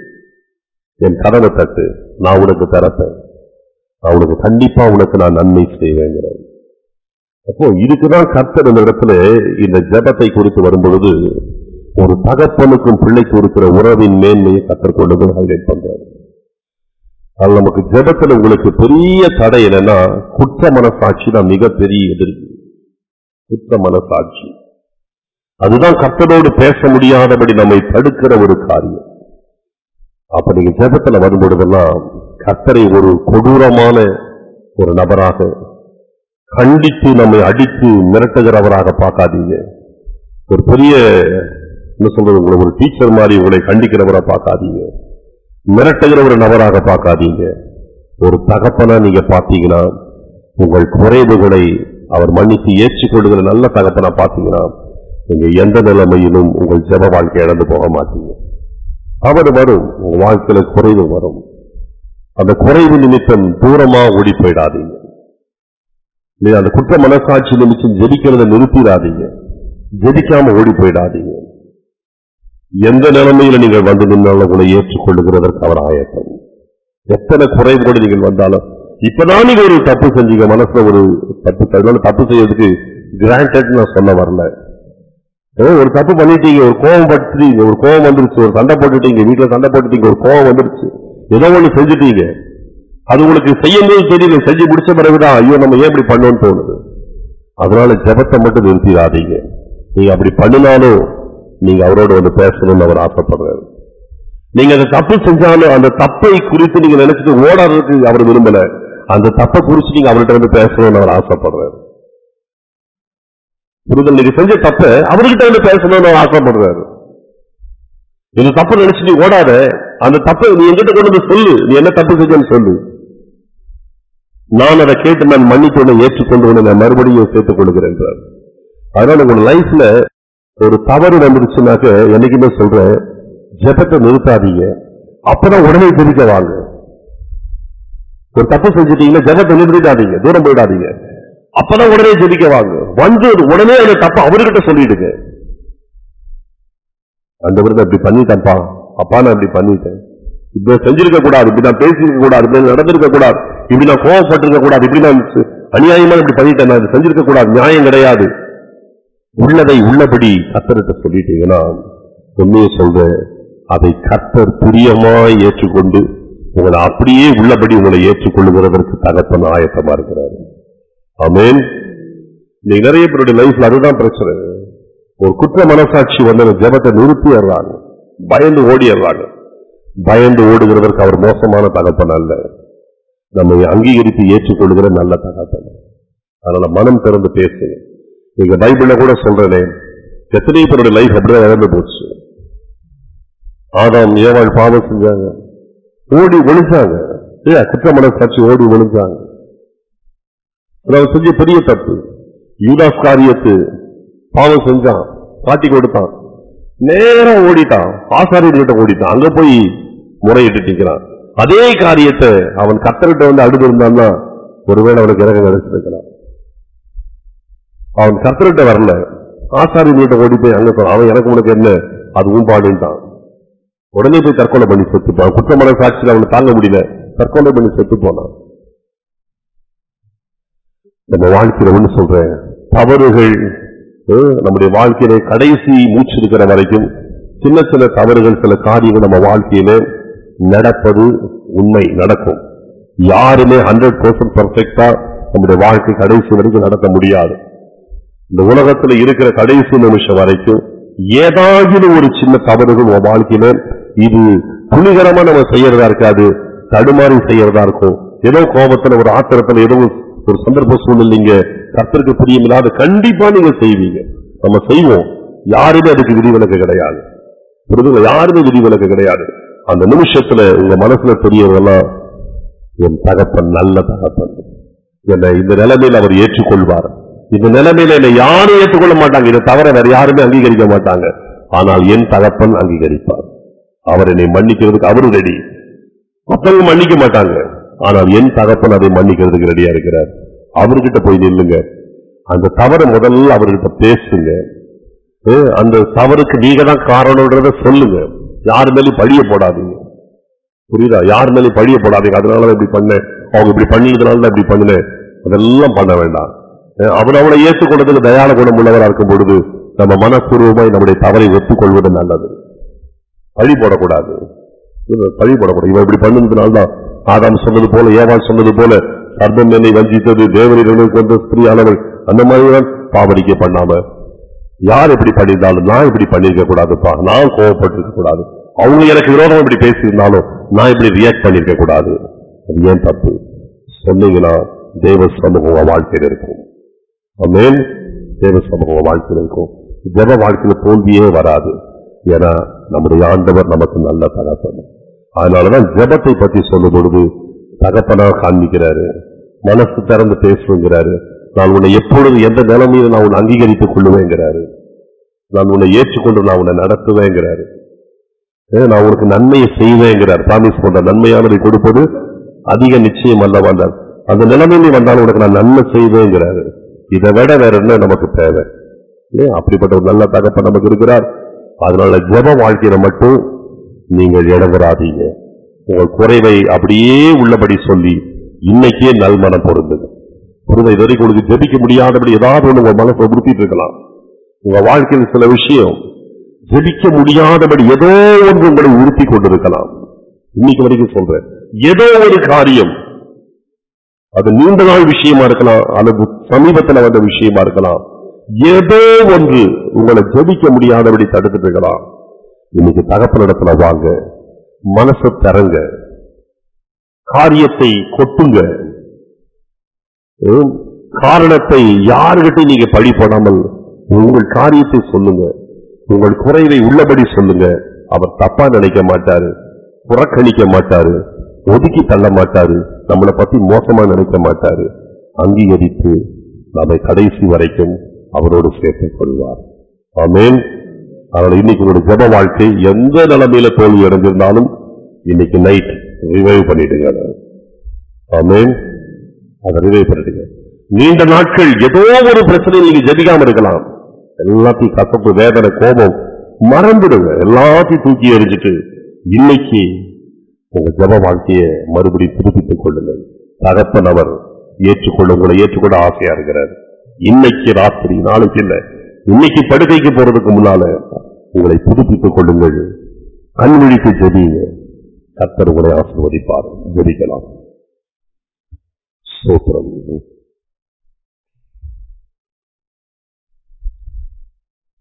என் கதவை தட்டு நான் உனக்கு தரப்பேன் நான் உனக்கு கண்டிப்பா உனக்கு நான் நன்மை செய்வேங்கிறேன் அப்போ இதுக்குதான் கர்த்தர் இந்த இடத்துல இந்த ஜெபத்தை குறித்து வரும்பொழுது ஒரு தகப்பனுக்கும் பிள்ளைக்கு இருக்கிற உறவின் மேன்மையை கத்தர் கொண்டு ஹைலைட் பண்றாரு அது நமக்கு ஜெபத்துல உங்களுக்கு பெரிய தடை என்னன்னா குற்ற மனசாட்சி தான் மிகப்பெரிய எதிர்ப்பு குற்ற மனசாட்சி அதுதான் கர்த்தரோடு பேச முடியாதபடி நம்மை தடுக்கிற ஒரு காரியம் அப்ப நீங்க ஜெபத்துல வரும்பொழுதெல்லாம் கர்த்தரை ஒரு கொடூரமான ஒரு நபராக கண்டித்து நம்மை அடித்து மிரட்டுகிறவராக பார்க்காதீங்க ஒரு பெரிய என்ன சொல்றது உங்களை ஒரு டீச்சர் மாதிரி உங்களை கண்டிக்கிறவரை பார்க்காதீங்க மிரட்டுகிற ஒரு நபராக பார்க்காதீங்க ஒரு தகப்பனா நீங்க பார்த்தீங்கன்னா உங்கள் குறைவுகளை அவர் மன்னித்து ஏற்றுக்கொள்ளுகிற நல்ல தகப்பனா பார்த்தீங்கன்னா நீங்க எந்த நிலைமையிலும் உங்கள் ஜெப வாழ்க்கை இழந்து போக மாட்டீங்க அவர் வரும் உங்க வாழ்க்கையில குறைவு வரும் அந்த குறைவு நிமித்தம் தூரமா ஓடி போயிடாதீங்க நீ அந்த குற்ற மனசாட்சி நிமித்தம் ஜெபிக்கிறத நிறுத்திடாதீங்க ஜெபிக்காம ஓடி போயிடாதீங்க எந்த நிலைமையில நீங்கள் வந்து நின்னாலும் உங்களை ஏற்றுக்கொள்ளுகிறதற்கு அவர் ஆயத்தம் எத்தனை குறைவோடு நீங்கள் வந்தாலும் இப்பதான் நீங்க ஒரு தப்பு செஞ்சீங்க மனசுல ஒரு தப்பு அதனால தப்பு செய்யறதுக்கு கிராண்டட் நான் சொல்ல வரல ஏதோ ஒரு தப்பு பண்ணிட்டீங்க ஒரு கோவம் பட்டுட்டீங்க ஒரு கோவம் வந்துருச்சு ஒரு சண்டை போட்டுட்டீங்க வீட்டுல சண்டை போட்டுட்டீங்க ஒரு கோவம் வந்துருச்சு ஏதோ ஒண்ணு செஞ்சுட்டீங்க அது உங்களுக்கு செய்யும்போது தெரியல செஞ்சு முடிச்ச பிறகுதான் ஐயோ நம்ம ஏன் இப்படி பண்ணோம்னு தோணுது அதனால ஜெபத்தை மட்டும் நிறுத்திடாதீங்க நீங்க அப்படி பண்ணினாலும் நீங்க அவரோட வந்து பேசணும்னு அவர் ஆசைப்படுறாரு நீங்க அந்த தப்பு செஞ்சாலும் அந்த தப்பை குறித்து நீங்க நினைச்சிட்டு ஓடாததுக்கு அவர் விரும்பல அந்த தப்பை குறிச்சு நீங்க அவர்கிட்ட வந்து பேசணும்னு அவர் ஆசைப்படுறாரு புரிதல் நீங்க செஞ்ச தப்ப அவர்கிட்ட வந்து பேசணும்னு அவர் ஆசைப்படுறாரு இந்த தப்பு நினைச்சு நீ ஓடாத அந்த தப்பை நீ எங்கிட்ட கொண்டு வந்து சொல்லு நீ என்ன தப்பு செஞ்சேன்னு சொல்லு நான் அதை கேட்டு நான் மன்னித்து உன்னை ஏற்றுக்கொண்டு உன்னை நான் மறுபடியும் சேர்த்துக் கொள்கிறேன் என்றார். அதனால உங்க லைஃப்ல ஒரு தவறு வந்துருச்சுனாக்க என்னைக்குமே சொல்றேன் ஜெபத்தை நிறுத்தாதீங்க அப்பதான் உடனே ஜெபிக்க வாங்க ஒரு தப்பு செஞ்சுட்டீங்கன்னா ஜெபத்தை நிறுத்திடாதீங்க தூரம் போயிடாதீங்க அப்பதான் உடனே ஜெபிக்க வாங்க வந்து உடனே அந்த தப்பை அவர்கிட்ட சொல்லிடுங்க அந்த விருதை இப்படி பண்ணிட்டேன்ப்பா அப்பா நான் இப்படி பண்ணிட்டேன் இப்படி செஞ்சிருக்க கூடாது இப்படி நான் பேசியிருக்க கூடாது இப்படி நடந்திருக்க கூடாது இப்படி நான் கோவப்பட்டிருக்க கூடாது இப்படி நான் சு- அநியாயமா இப்படி பண்ணிட்டேன் நான் இது செஞ்சிருக்க கூடாது நியாயம் கிடையாது உள்ளதை உள்ளபடி கத்தர்கிட்ட சொல்லிட்டீங்கன்னா உண்மையை சொல்றேன் அதை கத்தர் பிரியமாய் ஏற்றுக்கொண்டு உங்களை அப்படியே உள்ளபடி உங்களை ஏற்றுக்கொள்ளுகிறதற்கு தகப்பன் ஆயத்தமா இருக்கிறார் ஆமென் இன்னைக்கு நிறைய பேருடைய லைஃப்ல அதுதான் பிரச்சனை ஒரு குற்ற மனசாட்சி வந்து அந்த ஜெபத்தை நிறுத்திடுறாங்க பயந்து ஓடிடுறாங்க பயந்து ஓடுகிறதற்கு அவர் மோசமான தகப்பன் அல்ல நம்மை அங்கீகரித்து ஏற்றுக்கொள்கிற நல்ல தகப்பன் அதனால மனம் திறந்து பேசுங்க நீங்க பைபிள்ல கூட சொல்றேனே எத்தனை பேருடைய லைஃப் அப்படிதான் இழந்து போச்சு ஆதாம் ஏவாள் பாவம் செஞ்சாங்க ஓடி ஒளிஞ்சாங்க ஏன் குற்ற மனசாட்சி ஓடி ஒளிஞ்சாங்க அது அவன் செஞ்ச பெரிய தப்பு யூதாஸ் காரியத்து பாவம் செஞ்சான் காட்டி கொடுத்தான் நேரா ஓடிட்டான் ஆசாரியர்கிட்ட ஓடிட்டான் அங்க போய் முறையிட்டு நிக்கிறான் அதே காரியத்தை அவன் கத்தர்கிட்ட வந்து அழுது இருந்தான்னா ஒருவேளை அவனுக்கு இறங்க கிடைச்சிருக்கலாம் அவன் கத்தர்கிட்ட வரல ஆசாரியர்கிட்ட ஓடி போய் அங்க சொன்னான் அவன் எனக்கு உனக்கு என்ன அது ஊம்பாடுன்ட்டான் உடனே போய் தற்கொலை பண்ணி செத்து போனான் குற்றமான சாட்சியில் அவனை தாங்க முடியல தற்கொலை பண்ணி செத்து போனான் நம்ம வாழ்க்கையில ஒண்ணு சொல்றேன் தவறுகள் அஹ், நம்முடைய வாழ்க்கையில கடைசி மூச்சு இருக்கிற வரைக்கும் சின்ன சின்ன தவறுகள் சில காரியங்கள் நம்ம வாழ்க்கையில நடப்பது உண்மை நடக்கும் யாருமே ஹண்ட்ரட் பர்சன்ட் பர்ஃபெக்டா நம்முடைய வாழ்க்கை கடைசி வரைக்கும் நடத்த முடியாது இந்த உலகத்துல இருக்கிற கடைசி நிமிஷம் வரைக்கும் ஏதாவது ஒரு சின்ன தவறுகள் உன் வாழ்க்கையில இது துணிகரமா நம்ம செய்யறதா இருக்காது தடுமாறி செய்யறதா இருக்கும் ஏதோ கோபத்துல ஒரு ஆத்திரத்துல ஏதோ ஒரு சந்தர்ப்ப சூழ்நிலைங்க கர்த்தருக்கு புரியமில்லாத கண்டிப்பா நீங்க செய்வீங்க நம்ம செய்வோம் யாருமே அதுக்கு விதிவிலக்கு கிடையாது புரிதுங்களா? யாருமே விதிவிலக்கு கிடையாது அந்த நிமிஷத்துல உங்க மனசுல தெரியறதெல்லாம் என் தகப்பன் நல்ல தகப்பன் என்னை இந்த நிலைமையில அவர் ஏற்றுக்கொள்வார் இந்த நிலைமையில என்னை யாரும் ஏற்றுக்கொள்ள மாட்டாங்க இதை தவிர வேற யாருமே அங்கீகரிக்க மாட்டாங்க ஆனால் என் தகப்பன் அங்கீகரிப்பார் அவர் என்னை மன்னிக்கிறதுக்கு அவரு ரெடி மத்தவங்க மன்னிக்க மாட்டாங்க ஆனால் என் தகப்பன் அதை மன்னிக்கிறதுக்கு ரெடியா இருக்கிறார் அவர்கிட்ட போய் நில்லுங்க அந்த தவறை முதல்ல அவர்கிட்ட பேசுங்க ஏ, அந்த தவறுக்கு நீங்க தான் காரணம்ன்றத சொல்லுங்க யார் மேலும் பழிய போடாதீங்க புரியுதா யார் மேலும் பழிய போடாதீங்க அதனால தான் இப்படி பண்ணேன் அவங்க இப்படி பண்ணியதுனால தான் இப்படி பண்ணினேன் அதெல்லாம் பண்ண வேண்டாம் ஏ, அவர் அவளை ஏற்றுக்கொண்டதுக்கு தயால குணம் உள்ளவரா இருக்கும் பொழுது நம்ம மனப்பூர்வமாய் நம்முடைய தவறை ஒத்துக்கொள்வது நல்லது பழி போடக்கூடாது இது பழி போடக்கூடாது இவன் இப்படி பண்ணதுனால தான் ஆதாம் சொன்னது போல ஏவாள் சொன்னது போல சர்பம் என்னை வஞ்சித்தது தேவரிடம் கொண்ட ஸ்திரீயானவள் அந்த மாதிரி பாவடிக்கை பண்ணாம யார் எப்படி பண்ணியிருந்தாலும் நான் இப்படி பண்ணிருக்க கூடாதுப்பா நான் கோவப்பட்டிருக்க கூடாது அவங்க எனக்கு விரோதம் இப்படி பேசியிருந்தாலும் நான் இப்படி ரியாக்ட் பண்ணிருக்க கூடாது அது ஏன் தப்பு சொன்னீங்கன்னா தேவ சமூகம் உங்க வாழ்க்கையில் இருக்கும் ஆமென் தேவ சமூகம் உங்க வாழ்க்கையில் இருக்கும் ஜெப வாழ்க்கையில தோல்வியே வராது ஏன்னா நம்முடைய ஆண்டவர் நமக்கு நல்ல தகப்பன் அதனாலதான் ஜெபத்தை பத்தி சொல்லும் பொழுது தகப்பனா காண்பிக்கிறாரு மனசு திறந்து பேசுங்கிறாரு நான் உன்னை எப்பொழுது எந்த நிலைமையில நான் உன்னை அங்கீகரித்துக் கொள்ளுவேங்கிறாரு நான் உன்னை ஏற்றுக்கொண்டு நான் உன்னை நடத்துவேங்கிறாரு ஏ, நான் உனக்கு நன்மையை செய்வேங்கிறார் பிராமிஸ் பண்ற நன்மையானதை கொடுப்பது அதிக நிச்சயம் அல்ல வந்தார் அந்த நிலைமையில வந்தாலும் உனக்கு நான் நன்மை செய்வேங்கிறாரு இதை விட வேற என்ன நமக்கு தேவை ஏன் அப்படிப்பட்ட ஒரு நல்ல தகப்பன் நமக்கு இருக்கிறார் அதனால ஜெப வாழ்க்கையில மட்டும் நீங்கள் இடவராதீங்க உங்கள் குறைவை அப்படியே உள்ளபடி சொல்லி இன்னைக்கே நல்மனம் பொருந்துங்க புரிதல் இது வரைக்கும் உங்களுக்கு ஜெபிக்க முடியாதபடி ஏதாவது ஒண்ணு உங்க மனசை உடுத்திட்டு இருக்கலாம் உங்க வாழ்க்கையில் சில விஷயம் ஜெபிக்க முடியாதபடி ஏதோ ஒன்று உங்களை உறுத்தி கொண்டிருக்கலாம் இன்னைக்கு வரைக்கும் சொல்றேன் ஏதோ ஒரு காரியம் அது நீண்ட நாள் விஷயமா இருக்கலாம் அல்லது சமீபத்துல வந்த விஷயமா இருக்கலாம் ஏதோ ஒன்று உங்களை ஜெபிக்க முடியாதபடி தடுத்துட்டு இருக்கலாம் இன்னைக்கு தகப்பனிடத்துல வாங்க மனசை தரங்க காரியத்தை கொட்டுங்க ஹம், காரணத்தை யாருகிட்ட நீங்க பழி போடாமல் உங்கள் காரியத்தை சொல்லுங்க உங்கள் குறைவை உள்ளபடி சொல்லுங்க அவர் தப்பா நினைக்க மாட்டாரு புறக்கணிக்க மாட்டாரு ஒதுக்கி தள்ள மாட்டாரு நம்மளை பத்தி மோசமா நினைக்க மாட்டாரு அங்கீகரித்து நம்மை கடைசி வரைக்கும் அவரோடு சேர்த்துக் கொள்வார் ஆமென் அதனால இன்னைக்கு உங்களுடைய ஜெப வாழ்க்கை எந்த நிலைமையில தோல்வி அடைஞ்சிருந்தாலும் இன்னைக்கு நைட் ரிவைவ் பண்ணிடுங்க அதை. ஆமென் அதை ரிவைவ் பண்ணிடுங்க நீண்ட நாட்கள் ஏதோ ஒரு பிரச்சனை நீங்க ஜெபிக்காம இருக்கலாம் எல்லாத்தையும் கசப்பு வேதனை கோபம் மறந்துடுங்க எல்லாத்தையும் தூக்கி எறிஞ்சிட்டு இன்னைக்கு உங்க ஜெப வாழ்க்கையை மறுபடியும் புதுப்பித்துக் கொள்ளுங்கள் தகப்பன் அவர் ஏற்றுக்கொள்ள உங்களை ஏற்றுக்கொள்ள ஆசையா இருக்கிறார் இன்னைக்கு ராத்திரி நாளைக்கு இல்ல இன்னைக்கு படுக்கைக்கு போறதுக்கு முன்னால உங்களை புதுப்பித்துக் கொள்ளுங்கள் கண் விழித்து ஜெபிங்க கர்த்தர் உங்களை ஆசீர்வதிப்பார் ஜெபிக்கலாம் சோத்திரம்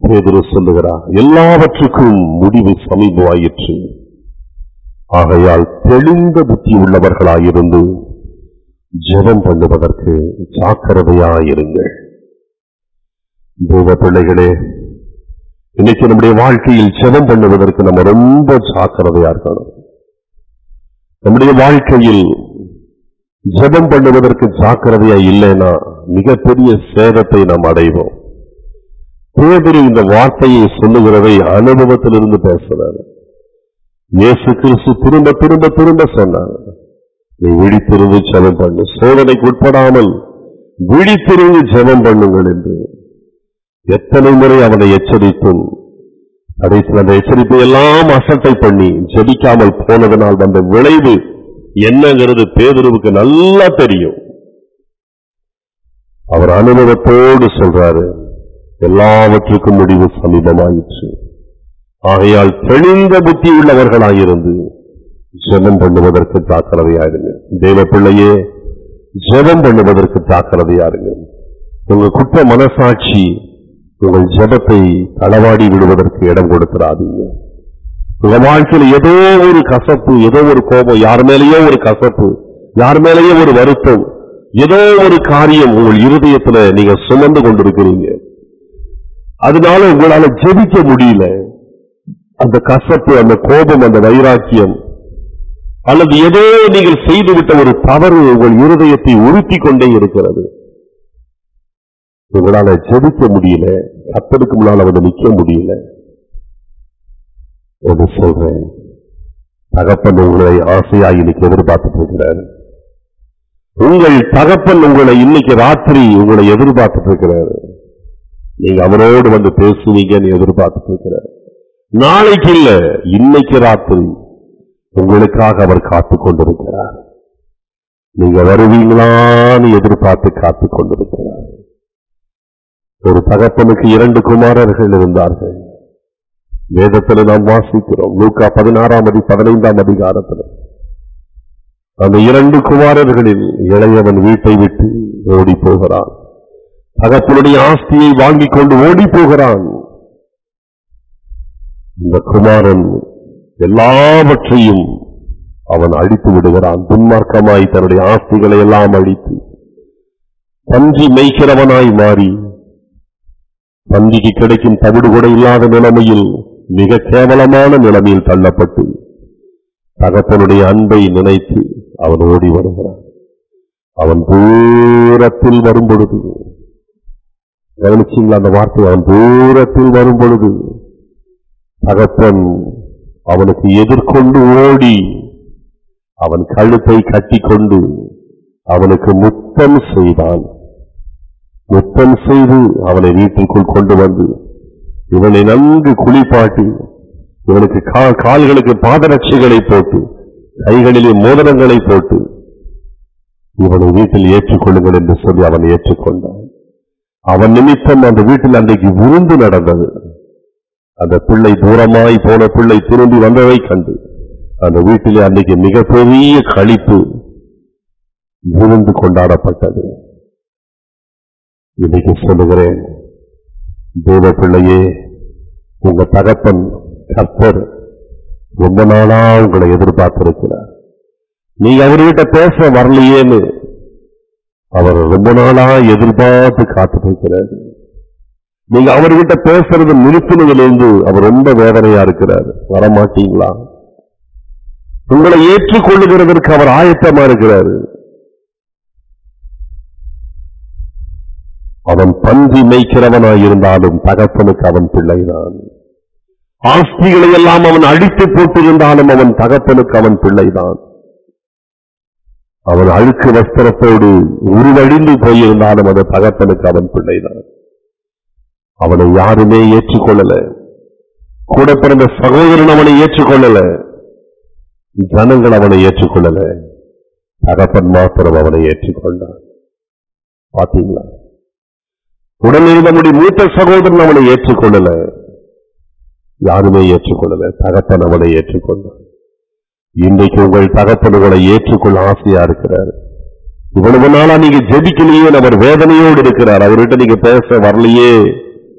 பேதுரு சொல்லுகிறார் எல்லாவற்றுக்கும் முடிவு சமீபமாயிற்று ஆகையால் தெளிந்த புத்தி உள்ளவர்களாயிருந்து ஜெபம் பண்ணுவதற்கு ஜாக்கிரதையாயிருங்கள் தேவ பிள்ளைகளே இன்னைக்கு நம்முடைய வாழ்க்கையில் ஜெபம் பண்ணுவதற்கு நம்ம ரொம்ப ஜாக்கிரதையா இருக்கணும் நம்முடைய வாழ்க்கையில் ஜெபம் பண்ணுவதற்கு ஜாக்கிரதையா இல்லைன்னா மிகப்பெரிய சேதத்தை நாம் அடைவோம் பேதரு இந்த வார்த்தையை சொல்லுகிறதை அனுபவத்திலிருந்து பேசுறாரு இயேசு கிறிஸ்து திரும்ப திரும்ப திரும்ப சொன்னார் நீ விழித்திருந்து ஜெபம் பண்ணு சோதனைக்கு உட்படாமல் விழித்திருந்து ஜெபம் பண்ணுங்கள் என்று எத்தனை முறை அவனை எச்சரித்தும் கடைசியில் அந்த எச்சரிப்பை எல்லாம் அசட்டை பண்ணி ஜெபிக்காமல் போனதனால் வந்த விளைவு என்னங்கிறது பேதுருவுக்கு நல்லா தெரியும் அவர் அனுபவத்தோடு சொல்றாரு எல்லாவற்றுக்கும் முடிவு சமீபமாயிற்று ஆகையால் தெளிந்த புத்தி உள்ளவர்களாயிருந்து ஜெபம் பண்ணுவதற்கு ஜாக்கிரதையாருங்க தேவ பிள்ளையே ஜெபம் பண்ணுவதற்கு ஜாக்கிரதையாருங்க உங்க குற்ற மனசாட்சி உங்கள் ஜெபத்தை களவாடி விடுவதற்கு இடம் கொடுத்துடாதீங்க உங்க வாழ்க்கையில ஏதோ ஒரு கசப்பு ஏதோ ஒரு கோபம் யார் மேலேயோ ஒரு கசப்பு யார் மேலேயோ ஒரு வருத்தம் ஏதோ ஒரு காரியம் உங்கள் இருதயத்துல நீங்க சுமந்து கொண்டிருக்கிறீங்க அதனால உங்களால ஜெபிக்க முடியல அந்த கசப்பு அந்த கோபம் அந்த வைராக்கியம் அல்லது ஏதோ நீங்கள் செய்துவிட்ட ஒரு தவறு உங்கள் இருதயத்தை உறுத்தி கொண்டே இருக்கிறது உங்களால ஜெபிக்க முடியல கத்தருக்கு முன்னால் வந்து நிக்க முடியல என்று சொல்றேன் தகப்பன் உங்களை ஆசையா இன்னைக்கு எதிர்பார்த்துட்டு இருக்கிறார் உங்கள் தகப்பன் உங்களை இன்னைக்கு ராத்திரி உங்களை எதிர்பார்த்துட்டு இருக்கிறார் நீங்க அவரோடு வந்து பேசுவீங்கன்னு எதிர்பார்த்துட்டு இருக்கிறார் நாளைக்கு இல்ல இன்னைக்கு ராத்திரி உங்களுக்காக அவர் காத்து கொண்டிருக்கிறார் நீங்க வருவீங்களான்னு எதிர்பார்த்து காத்து கொண்டிருக்கிறார் ஒரு தகப்பனுக்கு இரண்டு குமாரர்கள் இருந்தார்கள் வேதத்தில் நாம் வாசிக்கிறோம் லூக்கா பதினாறாம் அதி பதினைந்தாம் அதிகாரத்தில் அந்த இரண்டு குமாரர்களில் இளையவன் வீட்டை விட்டு ஓடி போகிறான் தகப்பனுடைய ஆஸ்தியை வாங்கிக் கொண்டு ஓடி போகிறான் இந்த குமாரன் எல்லாவற்றையும் அவன் அழித்து விடுகிறான் துன்மார்க்கமாய் தன்னுடைய ஆஸ்திகளை எல்லாம் அழித்து பன்றி மேய்க்கிறவனாய் மாறி பன்றிக்கு கிடைக்கும் தவிடு கூட இல்லாத நிலைமையில் மிக கேவலமான நிலைமையில் தள்ளப்பட்டு தகப்பனுடைய அன்பை நினைத்து அவன் ஓடி வருகிறான் அவன் தூரத்தில் வரும் பொழுது கவனிச்சீங்களா அந்த வார்த்தை அவன் தூரத்தில் வரும் பொழுது தகப்பன் அவனுக்கு எதிர்கொண்டு ஓடி அவன் கழுத்தை கட்டிக்கொண்டு அவனுக்கு முத்தம் செய்தான் முத்தம் செய்து அவனை வீட்டிற்குள் கொண்டு வந்து இவனை நன்கு குளிப்பாட்டி இவனுக்கு கா- கால்களுக்கு பாதரட்சைகளை போட்டு கைகளிலே மோதிரங்களை போட்டு இவனை வீட்டில் ஏற்றுக்கொள்ளுங்கள் என்று சொல்லி அவன் ஏற்றுக்கொண்டான் அவன் நிமித்தம் அந்த வீட்டில் அன்றைக்கு விருந்து நடந்தது அந்த பிள்ளை தூரமாய் போன பிள்ளை திரும்பி வந்ததை கண்டு அந்த வீட்டிலே அன்றைக்கு மிகப்பெரிய களிப்பு விருந்து கொண்டாடப்பட்டது இன்னைக்கு சொல்லுகிறேன் தேவ பிள்ளையே உங்க தகப்பன் கர்த்தர் ரொம்ப நாளா உங்களை எதிர்பார்த்திருக்கிறார் நீங்க அவர்கிட்ட பேச வரலையேன்னு அவர் ரொம்ப நாளா எதிர்பார்த்து காத்துட்டு இருக்கிறார் நீங்க அவர்கிட்ட பேசுறது நிறுத்தினதிலிருந்து அவர் ரொம்ப வேதனையா இருக்கிறார் வரமாட்டீங்களா உங்களை ஏற்றுக்கொள்ளுகிறதற்கு அவர் ஆயத்தமா இருக்கிறாரு அவன் பன்றி மேய்க்கிறவனாய் இருந்தாலும் தகப்பனுக்கு அவன் பிள்ளைதான் ஆஸ்திகளை எல்லாம் அவன் அழித்து போட்டிருந்தாலும் அவன் தகப்பனுக்கு அவன் பிள்ளைதான் அவன் அழுக்கு வஸ்திரத்தோடு உருவழிந்து போயிருந்தாலும் அந்த தகப்பனுக்கு அவன் பிள்ளைதான் அவனை யாருமே ஏற்றுக்கொள்ளல கூட பிறந்த சகோதரன் அவனை ஏற்றுக்கொள்ளல ஜனங்கள் அவனை ஏற்றுக்கொள்ளல தகப்பன் மாத்திரம் அவனை ஏற்றுக்கொண்டான் பாத்தீங்களா உடன் இருந்தபடி மூத்த சகோதரன் அவனை ஏற்றுக்கொள்ளல யாருமே ஏற்றுக்கொள்ளல தகப்பன் அவனை ஏற்றுக்கொண்டான் இன்றைக்கு உங்கள் தகப்பன் உங்களை ஏற்றுக்கொள்ள ஆசையா இருக்கிறார் இவ்வளவு நாளா நீங்க ஜெபிக்கலையே அவர் வேதனையோடு இருக்கிறார் அவர்கிட்ட நீங்க பேச வரலையே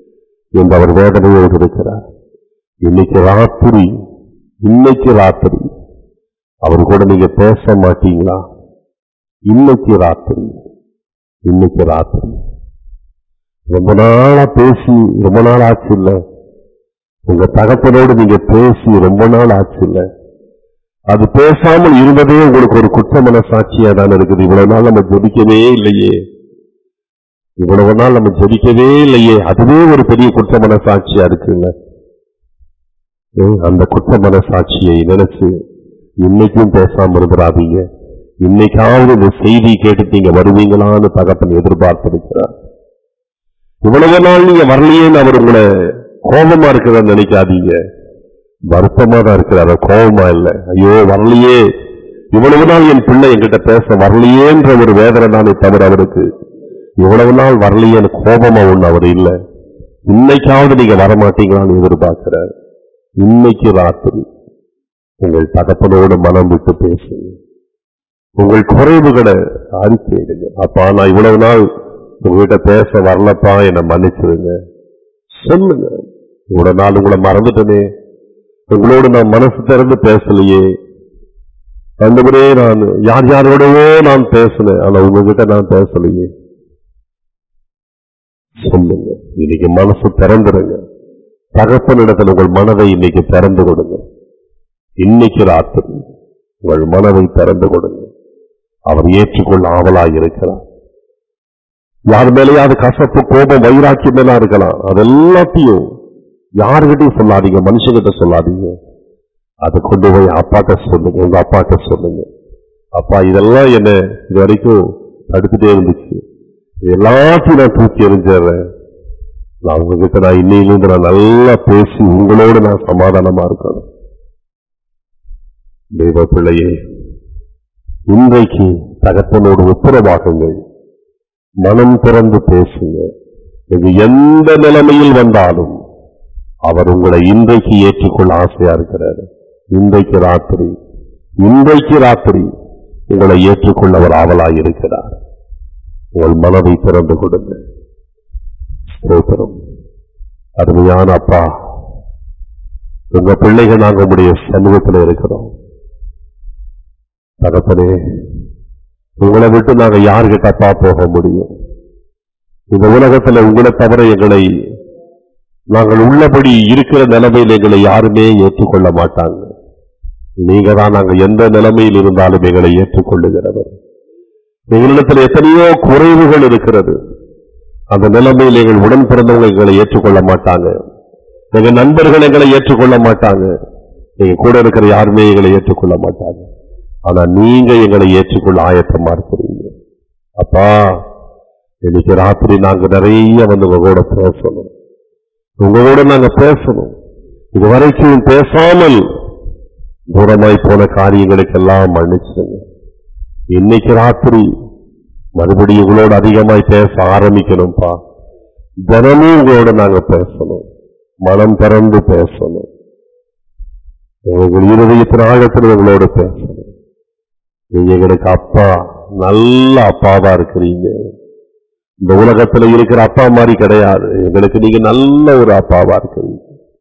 என்று அவர் வேதனையோடு இருக்கிறார் இன்னைக்கு ராத்திரி இன்னைக்கு ராத்திரி அவர் கூட நீங்க பேச மாட்டீங்களா இன்னைக்கு ராத்திரி இன்னைக்கு ராத்திரி ரொம்ப நாளா பேசி ரொம்ப நாள் ஆச்சு இல்ல உங்க தகப்பனோடு நீங்க பேசி ரொம்ப நாள் ஆச்சு இல்ல அது பேசாமல் இருந்ததே உங்களுக்கு ஒரு குற்ற மனசாட்சியா தான் இருக்குது இவ்வளவு நாள் நம்ம ஜெபிக்கவே இல்லையே இவ்வளவு நாள் நம்ம ஜெபிக்கவே இல்லையே அதுவே ஒரு பெரிய குற்ற மனசாட்சியா இருக்குல்ல ஏய், அந்த குற்ற மனசாட்சியை நினைச்சு இன்னைக்கும் பேசாம இருந்துடாதீங்க இன்னைக்காவது இந்த செய்தி கேட்டு நீங்க வருவீங்களான்னு தகப்பன் எதிர்பார்த்திருக்கிறார் இவ்வளவு நாள் நீங்க வரலையேன்னு அவர் உங்களை கோபமா இருக்கிறத நினைக்காதீங்க வருத்தமா தான் இருக்கிறார் அவர் கோபமா இல்ல ஐயோ வரலையே இவ்வளவு நாள் என் பிள்ளை என்கிட்ட பேச வரலையேன்ற ஒரு வேதனை தானே தவிர அவருக்கு இவ்வளவு நாள் வரலையேன்னு கோபமா ஒண்ணு அவர் இல்ல இன்னைக்காவது நீங்க வரமாட்டீங்களான்னு எதிர்பார்க்கிறார் இன்னைக்கு ராத்திரி உங்கள் தகப்பனோடு மனம் விட்டு பேசுங்க உங்கள் குறைவுகளை அறிக்கையிடுங்க அப்பா நான் இவ்வளவு நாள் உங்ககிட்ட பேச வரலப்பா என்னை மன்னிச்சிருங்க சொல்லுங்க இவ்வளவு நாள் உங்களை மறந்துட்டனே உங்களோடு நான் மனசு திறந்து பேசலையே அந்தபடியே நான் யார் யாரோடவோ நான் பேசினேன் ஆனா உங்ககிட்ட நான் பேசலையே சொல்லுங்க இன்னைக்கு மனசு திறந்துடுங்க தகப்பனிடத்தில் உங்கள் மனதை இன்னைக்கு திறந்து கொடுங்க இன்னைக்கு ராத்திரி உங்கள் மனதை திறந்து கொடுங்க அவர் ஏற்றுக்கொள்ள ஆவலாய் இருக்கிறார் யார் மேலேயாவது கசப்பு கோபம் வைராக்கியம் எல்லாம் இருக்கலாம் அது எல்லாத்தையும் யாருகிட்டையும் சொல்லாதீங்க மனுஷங்கிட்ட சொல்லாதீங்க அதை கொண்டு போய் அப்பாட்ட சொல்லுங்க உங்க அப்பாட்ட சொல்லுங்க அப்பா இதெல்லாம் என்ன இது வரைக்கும் தடுத்துட்டே இருந்துச்சு இது எல்லாத்தையும் நான் தூக்கி எறிஞ்சிடுறேன் நான் உங்ககிட்ட நான் இன்னையிலிருந்து நான் நல்லா பேசி உங்களோடு நான் சமாதானமா இருக்கணும் தெய்வ பிள்ளையே இன்றைக்கு தகப்பனோடு ஒப்புரவாகுங்கள் மனம் திறந்து பேசுங்க இது எந்த நிலைமையில் வந்தாலும் அவர் உங்களை இன்றைக்கு ஏற்றுக்கொள்ள ஆசையா இருக்கிறார் இன்றைக்கு ராத்திரி இன்றைக்கு ராத்திரி உங்களை ஏற்றுக்கொள்ள அவர் ஆவலாய் இருக்கிறார் உங்கள் மனதை திறந்து கொடுங்கள் ஸ்தோத்திரம் அருமையான அப்பா உங்க பிள்ளைகள் நாங்கள் உங்களுடைய சமூகத்தில் இருக்கிறோம் தகப்பனே உங்களை விட்டு நாங்க யார்கிட்ட அப்பா போக முடியும் இந்த உலகத்துல உங்களை தவிர எங்களை நாங்கள் உள்ளபடி இருக்கிற நிலைமையில் எங்களை யாருமே ஏற்றுக்கொள்ள மாட்டாங்க நீங்க தான் நாங்க எந்த நிலைமையில் இருந்தாலும் எங்களை ஏற்றுக்கொள்ளுகிறவர் எங்களிடத்தில் எத்தனையோ குறைவுகள் இருக்கிறது அந்த நிலைமையில் எங்கள் உடன் பிறந்தவங்க எங்களை ஏற்றுக்கொள்ள மாட்டாங்க எங்க நண்பர்கள் எங்களை ஏற்றுக்கொள்ள மாட்டாங்க எங்க கூட இருக்கிற யாருமே எங்களை ஏற்றுக்கொள்ள மாட்டாங்க ஆனா நீங்க எங்களை ஏற்றுக்கொள்ள ஆயத்தமா இருக்கிறீங்க அப்பா இன்னைக்கு ராத்திரி நாங்க நிறைய வந்து உங்க கூட பேசணும் உங்களோட நாங்க பேசணும் இது வரைக்கும் பேசாமல் தூரமாய் போன காரியங்களுக்கெல்லாம் மன்னிச்சுங்க இன்னைக்கு ராத்திரி மறுபடியும் உங்களோட அதிகமாய் பேச ஆரம்பிக்கணும்ப்பா தினமும் உங்களோட நாங்க பேசணும் மனம் திறந்து பேசணும் உங்கள் இருதயத்தின் ஆழத்தில் உங்களோட பேசணும் நீங்க எங்களுக்கு அப்பா நல்ல அப்பாவா இருக்கிறீங்க இந்த உலகத்துல இருக்கிற அப்பா மாதிரி கிடையாது எங்களுக்கு நீங்க நல்ல ஒரு அப்பாவா இருக்கிறீங்க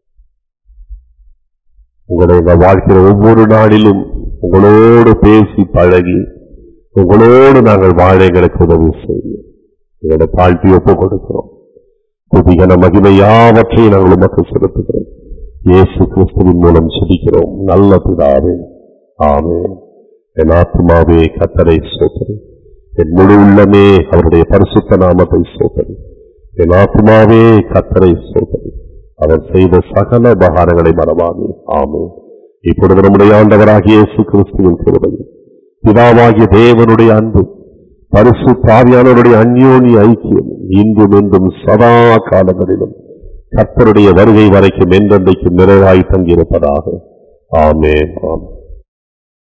உங்களை எங்க வாழ்க்கையில ஒவ்வொரு நாளிலும் உங்களோடு பேசி பழகி உங்களோடு நாங்கள் வாழ எங்களுக்கு உதவி செய்யும் எங்களை தாழ்த்தி ஒப்பு கொடுக்கிறோம் புதிகன மகிமை யாவற்றையும் நாங்கள் உமக்கு செலுத்துகிறோம் இயேசு கிறிஸ்துவின் மூலம் செபிக்கிறோம் நல்ல பிதாவே ஆமென் என் ஆத்மாவே கத்தரை சோதரி என் முழு உள்ளமே அவருடைய பரிசுத்த நாமத்தை சோதரி என் ஆத்மாவே கத்தரை சோதரி அவர் செய்த சகல உபகாரங்களை மறவாமே ஆமே இப்பொழுது நம்முடைய ஆண்டவராகிய இயேசு கிறிஸ்துவின் கிருபை பிதாவாகிய தேவனுடைய அன்பு பரிசு தாவியானவருடைய அந்யோன்ய ஐக்கியம் இன்றும் என்றும் சதா காலங்களிலும் கர்த்தருடைய வருகை வரைக்கும் என்றென்றைக்கும் நிறைவாய் தங்கியிருப்பதாக ஆமென் ஆமென்